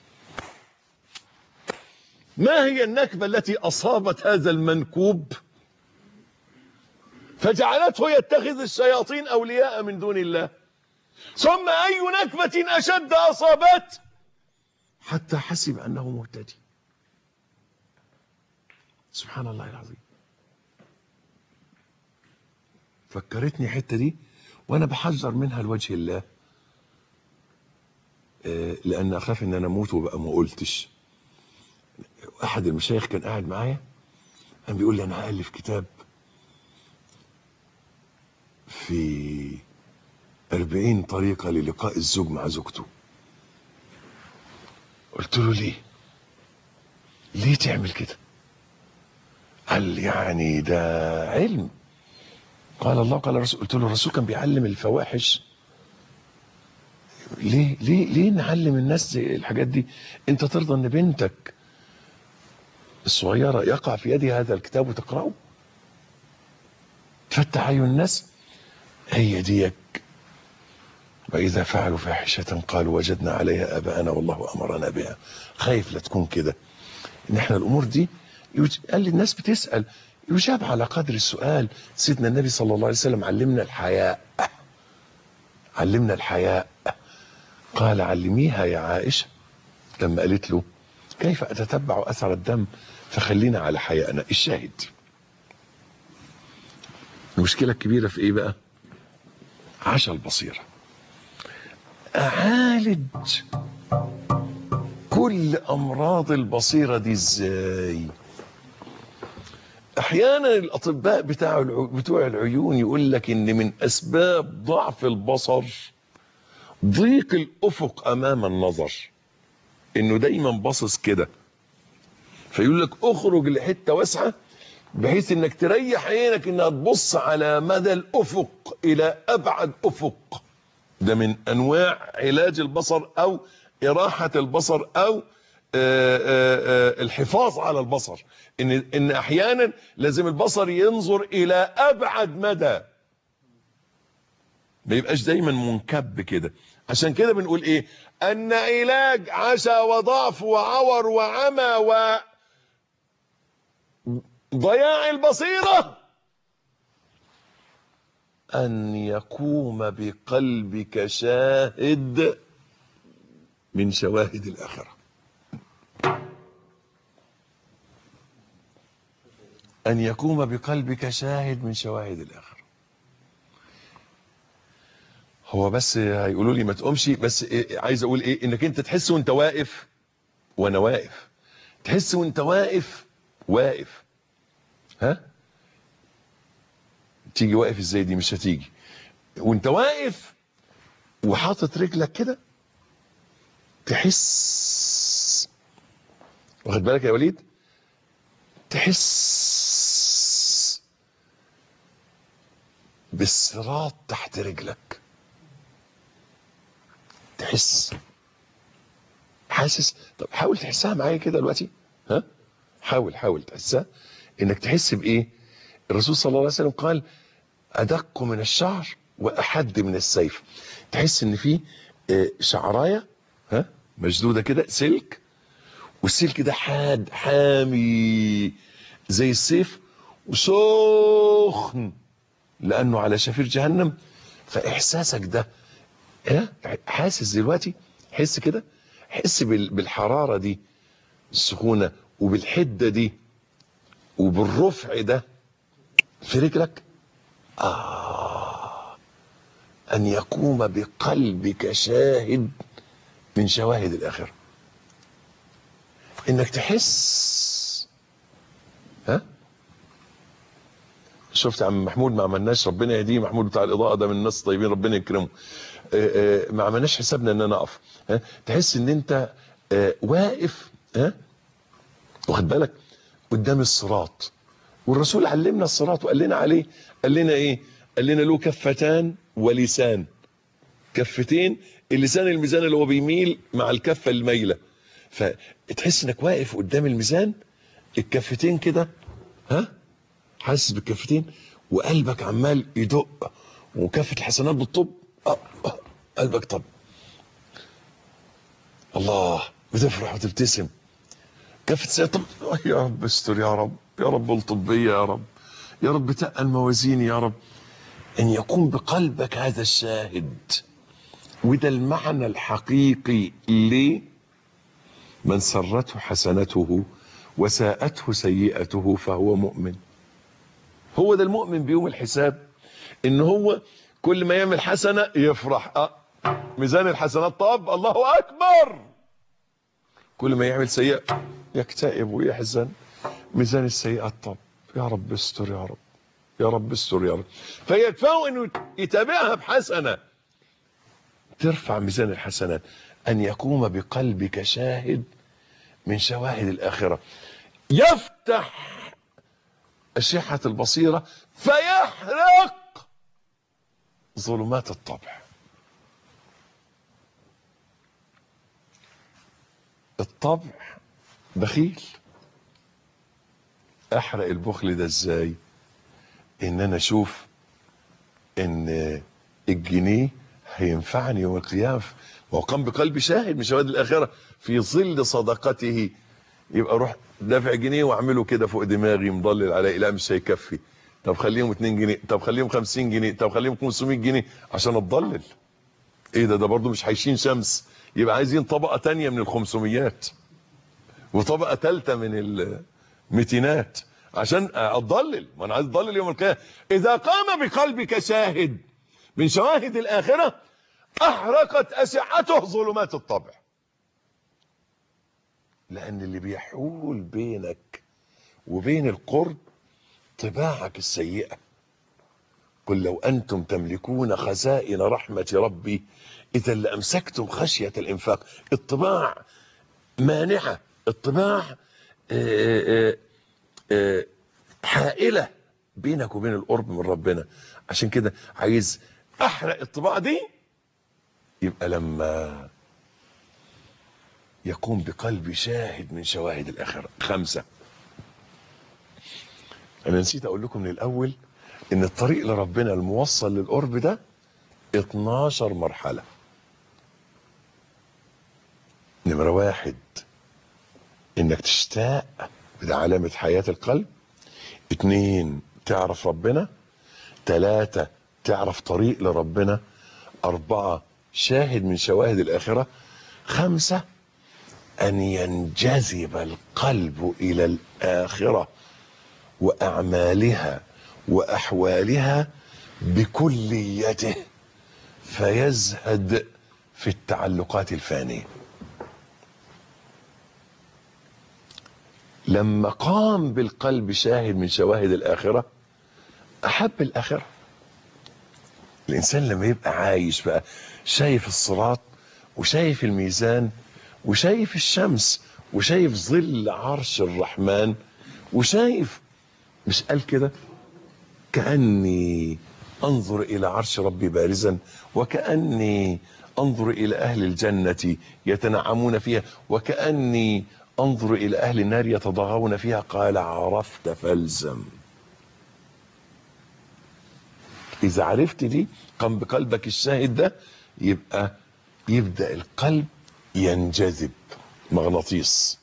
ما هي النكبة التي أصابت هذا المنكوب فجعلته يتخذ الشياطين أولياء من دون الله ثم أي نكبة أشد أصابت حتى حسب أنه مهتدي سبحان الله العظيم فكرتني الحته دي وانا بحذر منها لوجه الله آه، لان اخاف ان انا اموت وبقى ما قلتش احد المشايخ كان قاعد معايا كان بيقول لي انا هالف كتاب في أربعين طريقة للقاء الزوج مع زوجته قلت له ليه ليه تعمل كده قال يعني ده علم قال الله قال الرسول قلت له الرسول كان بيعلم الفواحش ليه ليه ليه نعلم الناس الحاجات دي انت ترضى ان بنتك الصغيره يقع في يدها هذا الكتاب وتقراه تفتح عيون الناس هي ديك وإذا فعلوا فاحشة قالوا وجدنا عليها آباءنا والله أمرنا بها خايف لا تكون كده إن إحنا الأمور دي يج... قال لي الناس بتسأل يجاب على قدر السؤال سيدنا النبي صلى الله عليه وسلم علمنا الحياء علمنا الحياء قال علميها يا عائشة لما قالت له كيف أتتبع أثر الدم فخلينا على حيائنا الشاهد المشكلة الكبيرة في إيه بقى عشا البصيرة أعالج كل أمراض البصيرة دي إزاي أحيانا الأطباء بتاع الع- بتوع العيون يقول لك إن من أسباب ضعف البصر ضيق الأفق أمام النظر إنه دايما باصص كده فيقول لك اخرج لحته واسعه بحيث انك تريح عينك انها تبص على مدى الافق الى ابعد افق ده من انواع علاج البصر او اراحه البصر او آه، آه، آه، الحفاظ على البصر ان ان احيانا لازم البصر ينظر الى ابعد مدى ما يبقاش دايما منكب كده عشان كده بنقول ايه ان علاج عشا وضعف وعور وعمى و ضياع البصيرة أن يقوم بقلبك شاهد من شواهد الآخرة أن يقوم بقلبك شاهد من شواهد الآخرة هو بس هيقولوا لي ما تقومش بس إيه عايز أقول إيه إنك أنت تحس وأنت واقف وأنا واقف تحس وأنت واقف واقف ها تيجي واقف ازاي دي مش هتيجي وانت واقف وحاطط رجلك كده تحس واخد بالك يا وليد تحس بالصراط تحت رجلك تحس حاسس طب حاول تحسها معايا كده دلوقتي ها حاول حاول تحسها انك تحس بايه الرسول صلى الله عليه وسلم قال ادق من الشعر واحد من السيف تحس ان في آه، شعرايه ها مشدوده كده سلك والسلك ده حاد حامي زي السيف وسخن لانه على شفير جهنم فاحساسك ده ها حاسس دلوقتي حس كده حس بال- بالحراره دي السخونه وبالحده دي وبالرفع ده في رجلك آه أن يقوم بقلبك شاهد من شواهد الآخرة إنك تحس ها شفت عم محمود ما عملناش ربنا يهديه محمود بتاع الإضاءة ده من الناس الطيبين ربنا يكرمه آه، آه، ما عملناش حسابنا إن أنا أقف ها تحس إن أنت آه، واقف ها واخد بالك قدام الصراط والرسول علمنا الصراط وقال لنا عليه قال لنا ايه قال لنا له كفتان ولسان كفتين اللسان الميزان اللي هو بيميل مع الكفه المايله فتحس انك واقف قدام الميزان الكفتين كده ها حاسس بالكفتين وقلبك عمال يدق وكفه الحسنات بالطب آه، آه، قلبك طب الله بتفرح وتبتسم كفة سنة طب يا رب استر يا رب يا رب الطبية يا رب يا رب تقل موازيني يا رب أن يكون بقلبك هذا الشاهد وده المعنى الحقيقي ليه من سرته حسنته وساءته سيئته فهو مؤمن هو ده المؤمن بيوم الحساب ان هو كل ما يعمل حسنة يفرح أه ميزان الحسنات طب الله اكبر كل ما يعمل سيئة يكتئب ويحزن ميزان السيئات طب يا رب استر يا رب يا رب استر يا رب فيكفاه انه يتابعها بحسنة ترفع ميزان الحسنات ان يقوم بقلبك شاهد من شواهد الاخرة يفتح أشحة البصيرة فيحرق ظلمات الطبع الطبع بخيل احرق البخل ده ازاي ان انا اشوف ان الجنيه هينفعني يوم القيامه وقام بقلبي شاهد من شواهد الاخره في ظل صدقته يبقى اروح دافع جنيه واعمله كده فوق دماغي مضلل علي لا مش هيكفي طب خليهم 2 جنيه طب خليهم 50 جنيه طب خليهم 500 جنيه عشان اتضلل ايه ده ده برضه مش هيشين شمس يبقى عايزين طبقه تانية من الخمسميات وطبقه ثالثه من الميتينات عشان اتضلل ما انا عايز اتضلل يوم القيامه اذا قام بقلبك شاهد من شواهد الاخره احرقت اشعته ظلمات الطبع لان اللي بيحول بينك وبين القرب طباعك السيئه قل لو انتم تملكون خزائن رحمه ربي اذا لامسكتم خشيه الانفاق الطباع مانعه الطباع آآ آآ حائله بينك وبين القرب من ربنا عشان كده عايز احرق الطباع دي يبقى لما يكون بقلبي شاهد من شواهد الاخره خمسه انا نسيت اقول لكم من الاول ان الطريق لربنا الموصل للقرب ده 12 مرحله نمره واحد انك تشتاق ده علامه حياه القلب اتنين تعرف ربنا تلاتة تعرف طريق لربنا أربعة شاهد من شواهد الآخرة خمسة أن ينجذب القلب إلى الآخرة وأعمالها وأحوالها بكليته فيزهد في التعلقات الفانية لما قام بالقلب شاهد من شواهد الآخرة أحب الآخرة الإنسان لما يبقى عايش بقى شايف الصراط وشايف الميزان وشايف الشمس وشايف ظل عرش الرحمن وشايف مش قال كده كأني أنظر إلى عرش ربي بارزا وكأني أنظر إلى أهل الجنة يتنعمون فيها وكأني انظر الى اهل النار يتضاغون فيها قال عرفت فالزم اذا عرفت دي قم بقلبك الشاهد ده يبقى يبدا القلب ينجذب مغناطيس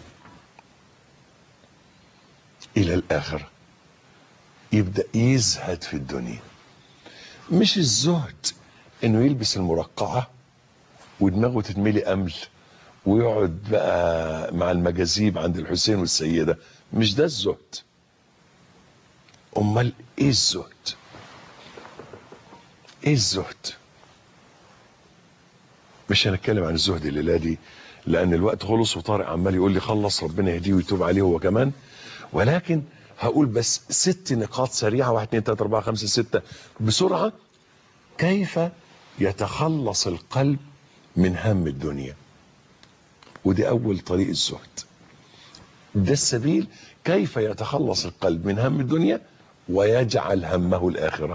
الى الاخره يبدا يزهد في الدنيا مش الزهد انه يلبس المرقعه ودماغه تتملي امل ويقعد بقى مع المجاذيب عند الحسين والسيدة مش ده الزهد امال ايه الزهد ايه الزهد مش هنتكلم عن الزهد الليله دي لان الوقت خلص وطارق عمال يقول لي خلص ربنا يهديه ويتوب عليه هو كمان ولكن هقول بس ست نقاط سريعه واحد اثنين ثلاثه اربعه خمسه سته بسرعه كيف يتخلص القلب من هم الدنيا ودي اول طريق الزهد ده السبيل كيف يتخلص القلب من هم الدنيا ويجعل همه الاخره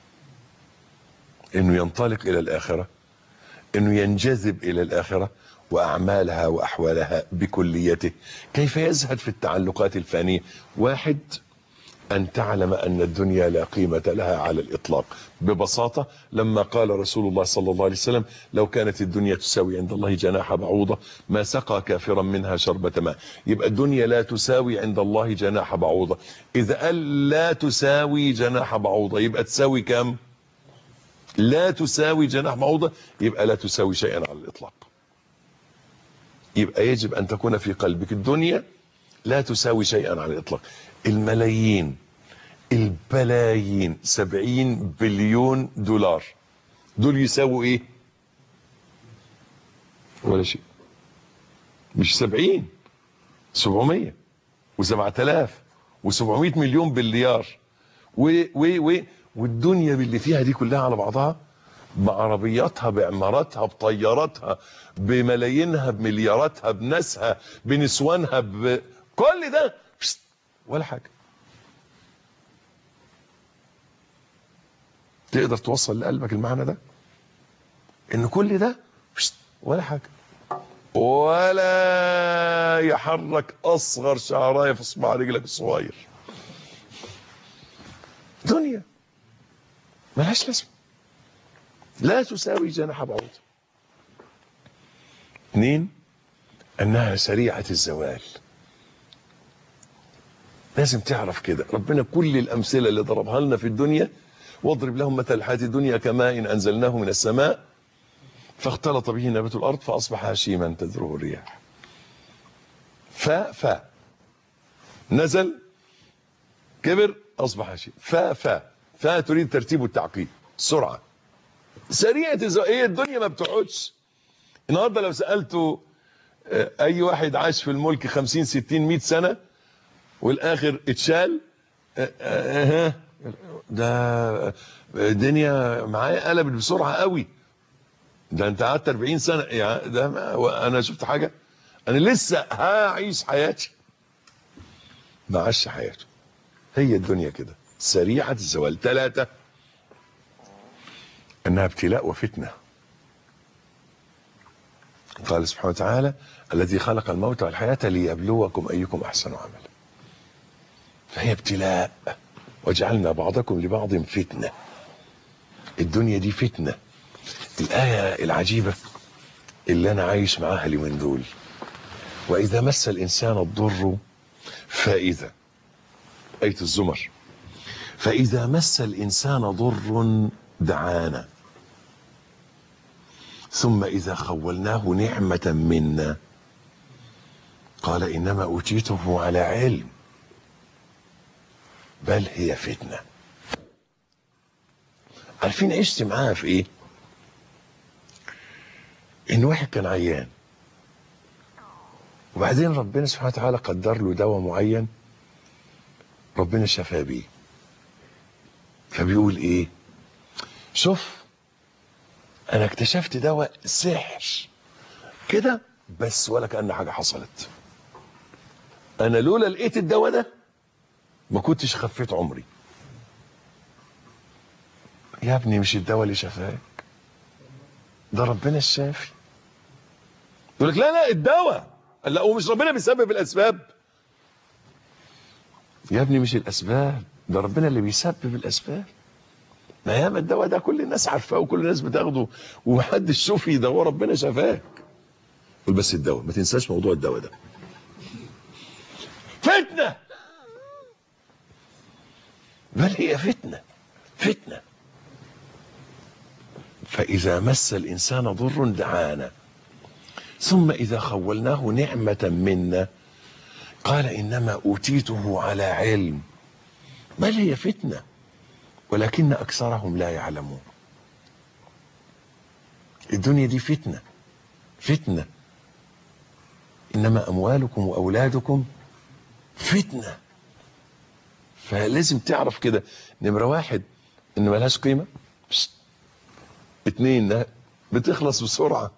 انه ينطلق الى الاخره انه ينجذب الى الاخره واعمالها واحوالها بكليته كيف يزهد في التعلقات الفانيه واحد أن تعلم أن الدنيا لا قيمة لها على الإطلاق ببساطة لما قال رسول الله صلى الله عليه وسلم لو كانت الدنيا تساوي عند الله جناح بعوضة ما سقى كافرا منها شربة ماء يبقى الدنيا لا تساوي عند الله جناح بعوضة إذا قال لا تساوي جناح بعوضة يبقى تساوي كم لا تساوي جناح بعوضة يبقى لا تساوي شيئا على الإطلاق يبقى يجب أن تكون في قلبك الدنيا لا تساوي شيئا على الإطلاق الملايين البلايين سبعين بليون دولار دول يساووا ايه ولا شيء مش سبعين سبعمية وسبعة الاف وسبعمية مليون بليار و و و والدنيا باللي فيها دي كلها على بعضها بعربياتها بعماراتها بطياراتها بملايينها بملياراتها بناسها بنسوانها بكل ده ولا حاجه تقدر توصل لقلبك المعنى ده ان كل ده بشت، ولا حاجه ولا يحرك اصغر شعرايه في صباع رجلك الصغير دنيا ملهاش لازمه لا تساوي جناح بعوض اثنين انها سريعه الزوال لازم تعرف كده ربنا كل الامثله اللي ضربها لنا في الدنيا واضرب لهم مثل الحياه الدنيا كماء إن انزلناه من السماء فاختلط به نبات الارض فاصبح هشيما تذروه الرياح ف ف نزل كبر اصبح هشيم ف ف ف تريد ترتيب التعقيب سرعه سريعه الزو... هي الدنيا ما بتقعدش النهارده لو سالته آه، اي واحد عاش في الملك 50 60 100 سنه والاخر اتشال آه، آه، آه، ده الدنيا معايا قلبت بسرعه قوي ده انت قعدت 40 سنه يعني ده ما انا شفت حاجه انا لسه هعيش حياتي ما عاش حياته هي الدنيا كده سريعه الزوال ثلاثه انها ابتلاء وفتنه قال سبحانه وتعالى الذي خلق الموت والحياه ليبلوكم ايكم احسن عملا فهي ابتلاء وجعلنا بعضكم لبعض فتنه الدنيا دي فتنه الآية العجيبة اللي أنا عايش معاها اليومين دول وإذا مس الإنسان الضر فإذا آية الزمر فإذا مس الإنسان ضر دعانا ثم إذا خولناه نعمة منا قال إنما أوتيته على علم بل هي فتنة عارفين عشت معاها في إيه ان واحد كان عيان وبعدين ربنا سبحانه وتعالى قدر له دواء معين ربنا شفاه بيه فبيقول ايه شوف انا اكتشفت دواء سحر كده بس ولا كأن حاجة حصلت انا لولا لقيت الدواء ده ما كنتش خفيت عمري يا ابني مش الدواء اللي شفاك ده ربنا الشافي يقول لك لا لا الدواء لا ومش ربنا بيسبب الاسباب يا ابني مش الاسباب ده ربنا اللي بيسبب الاسباب ما ياما الدواء ده كل الناس عارفاه وكل الناس بتاخده ومحدش شوفي ده هو ربنا شفاك قول بس الدواء ما تنساش موضوع الدواء ده فتنه بل هي فتنه فتنه فإذا مس الإنسان ضر دعانا ثم إذا خولناه نعمة منا قال إنما أوتيته على علم بل هي فتنة ولكن أكثرهم لا يعلمون الدنيا دي فتنة فتنة إنما أموالكم وأولادكم فتنة فلازم تعرف كده نمرة واحد إن ملهاش قيمة بشت. اتنين إنها بتخلص بسرعة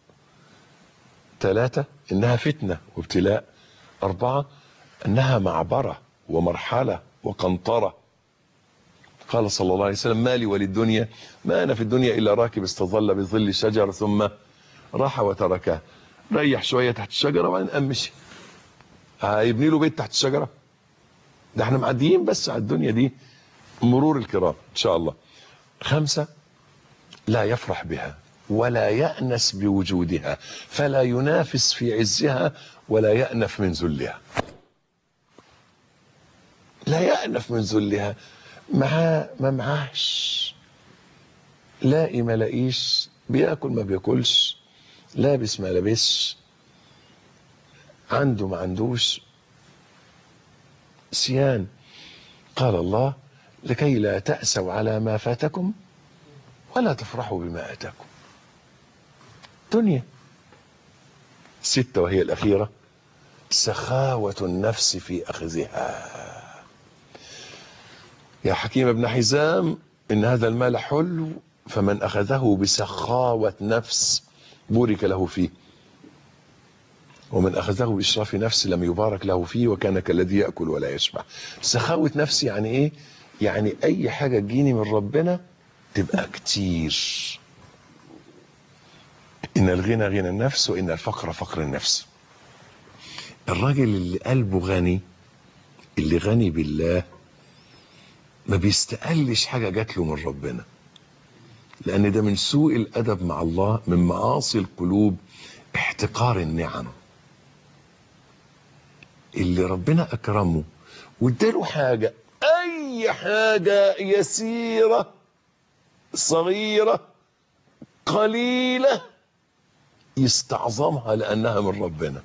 ثلاثة إنها فتنة وابتلاء أربعة أنها معبرة ومرحلة وقنطرة قال صلى الله عليه وسلم مالي وللدنيا ما أنا في الدنيا إلا راكب استظل بظل شجر ثم راح وتركها ريح شوية تحت الشجرة وبعدين قام مشي هيبني له بيت تحت الشجرة ده احنا معديين بس على الدنيا دي مرور الكرام إن شاء الله خمسة لا يفرح بها ولا يأنس بوجودها فلا ينافس في عزها ولا يأنف من ذلها لا يأنف من ذلها معاه ما معاهش لاقي ما لاقيش بياكل ما بياكلش لابس ما لابسش عنده ما عندوش سيان قال الله لكي لا تأسوا على ما فاتكم ولا تفرحوا بما آتاكم دنيا ستة وهي الأخيرة سخاوة النفس في أخذها يا حكيم ابن حزام إن هذا المال حلو فمن أخذه بسخاوة نفس بورك له فيه ومن أخذه بإشراف نفس لم يبارك له فيه وكان كالذي يأكل ولا يشبع سخاوة نفس يعني إيه يعني أي حاجة تجيني من ربنا تبقى كتير إن الغنى غنى النفس وإن الفقر فقر النفس الراجل اللي قلبه غني اللي غني بالله ما بيستقلش حاجة جات له من ربنا لأن ده من سوء الأدب مع الله من معاصي القلوب احتقار النعم اللي ربنا أكرمه واداله حاجة أي حاجة يسيرة صغيرة قليلة يستعظمها لأنها من ربنا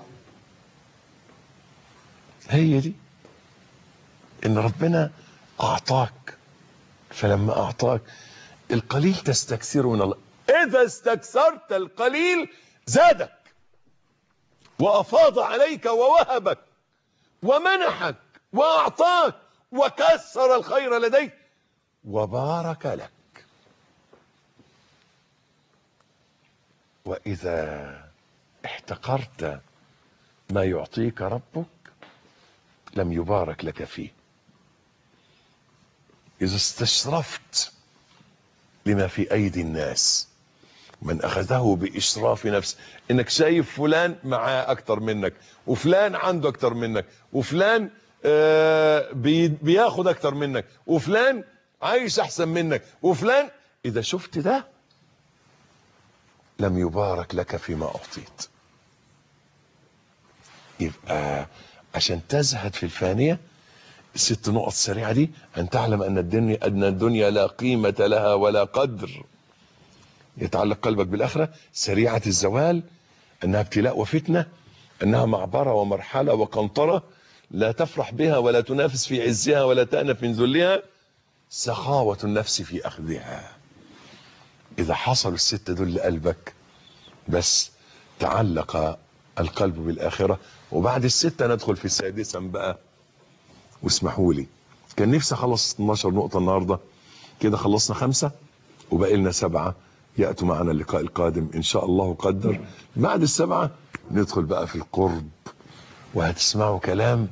هي دي إن ربنا أعطاك فلما أعطاك القليل تستكثره من الله إذا استكثرت القليل زادك وأفاض عليك ووهبك ومنحك وأعطاك وكسر الخير لديك وبارك لك وإذا احتقرت ما يعطيك ربك لم يبارك لك فيه إذا استشرفت لما في أيدي الناس من أخذه بإشراف نفس إنك شايف فلان معاه أكتر منك وفلان عنده أكتر منك وفلان آه بي بياخد أكتر منك وفلان عايش أحسن منك وفلان إذا شفت ده لم يبارك لك فيما أعطيت يبقى عشان تزهد في الفانية الست نقط سريعة دي أن تعلم أن الدنيا أن الدنيا لا قيمة لها ولا قدر يتعلق قلبك بالآخرة سريعة الزوال أنها ابتلاء وفتنة أنها معبرة ومرحلة وقنطرة لا تفرح بها ولا تنافس في عزها ولا تأنف من ذلها سخاوة النفس في أخذها إذا حصلوا الستة دول لقلبك بس تعلق القلب بالآخرة وبعد الستة ندخل في السادسة بقى واسمحوا لي كان نفسي اخلص 12 نقطة النهاردة كده خلصنا خمسة وباقي لنا سبعة يأتوا معنا اللقاء القادم إن شاء الله قدر بعد السبعة ندخل بقى في القرب وهتسمعوا كلام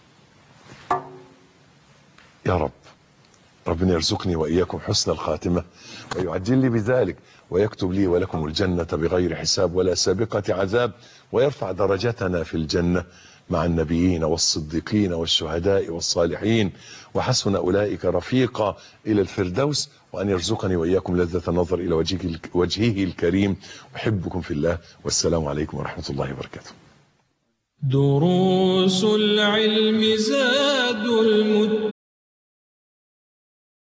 يا رب ربنا يرزقني وإياكم حسن الخاتمة ويعجل لي بذلك ويكتب لي ولكم الجنة بغير حساب ولا سابقة عذاب ويرفع درجتنا في الجنة مع النبيين والصديقين والشهداء والصالحين وحسن أولئك رفيقا إلى الفردوس وأن يرزقني وإياكم لذة النظر إلى وجهه, وجهه الكريم أحبكم في الله والسلام عليكم ورحمة الله وبركاته
دروس العلم زاد المتقين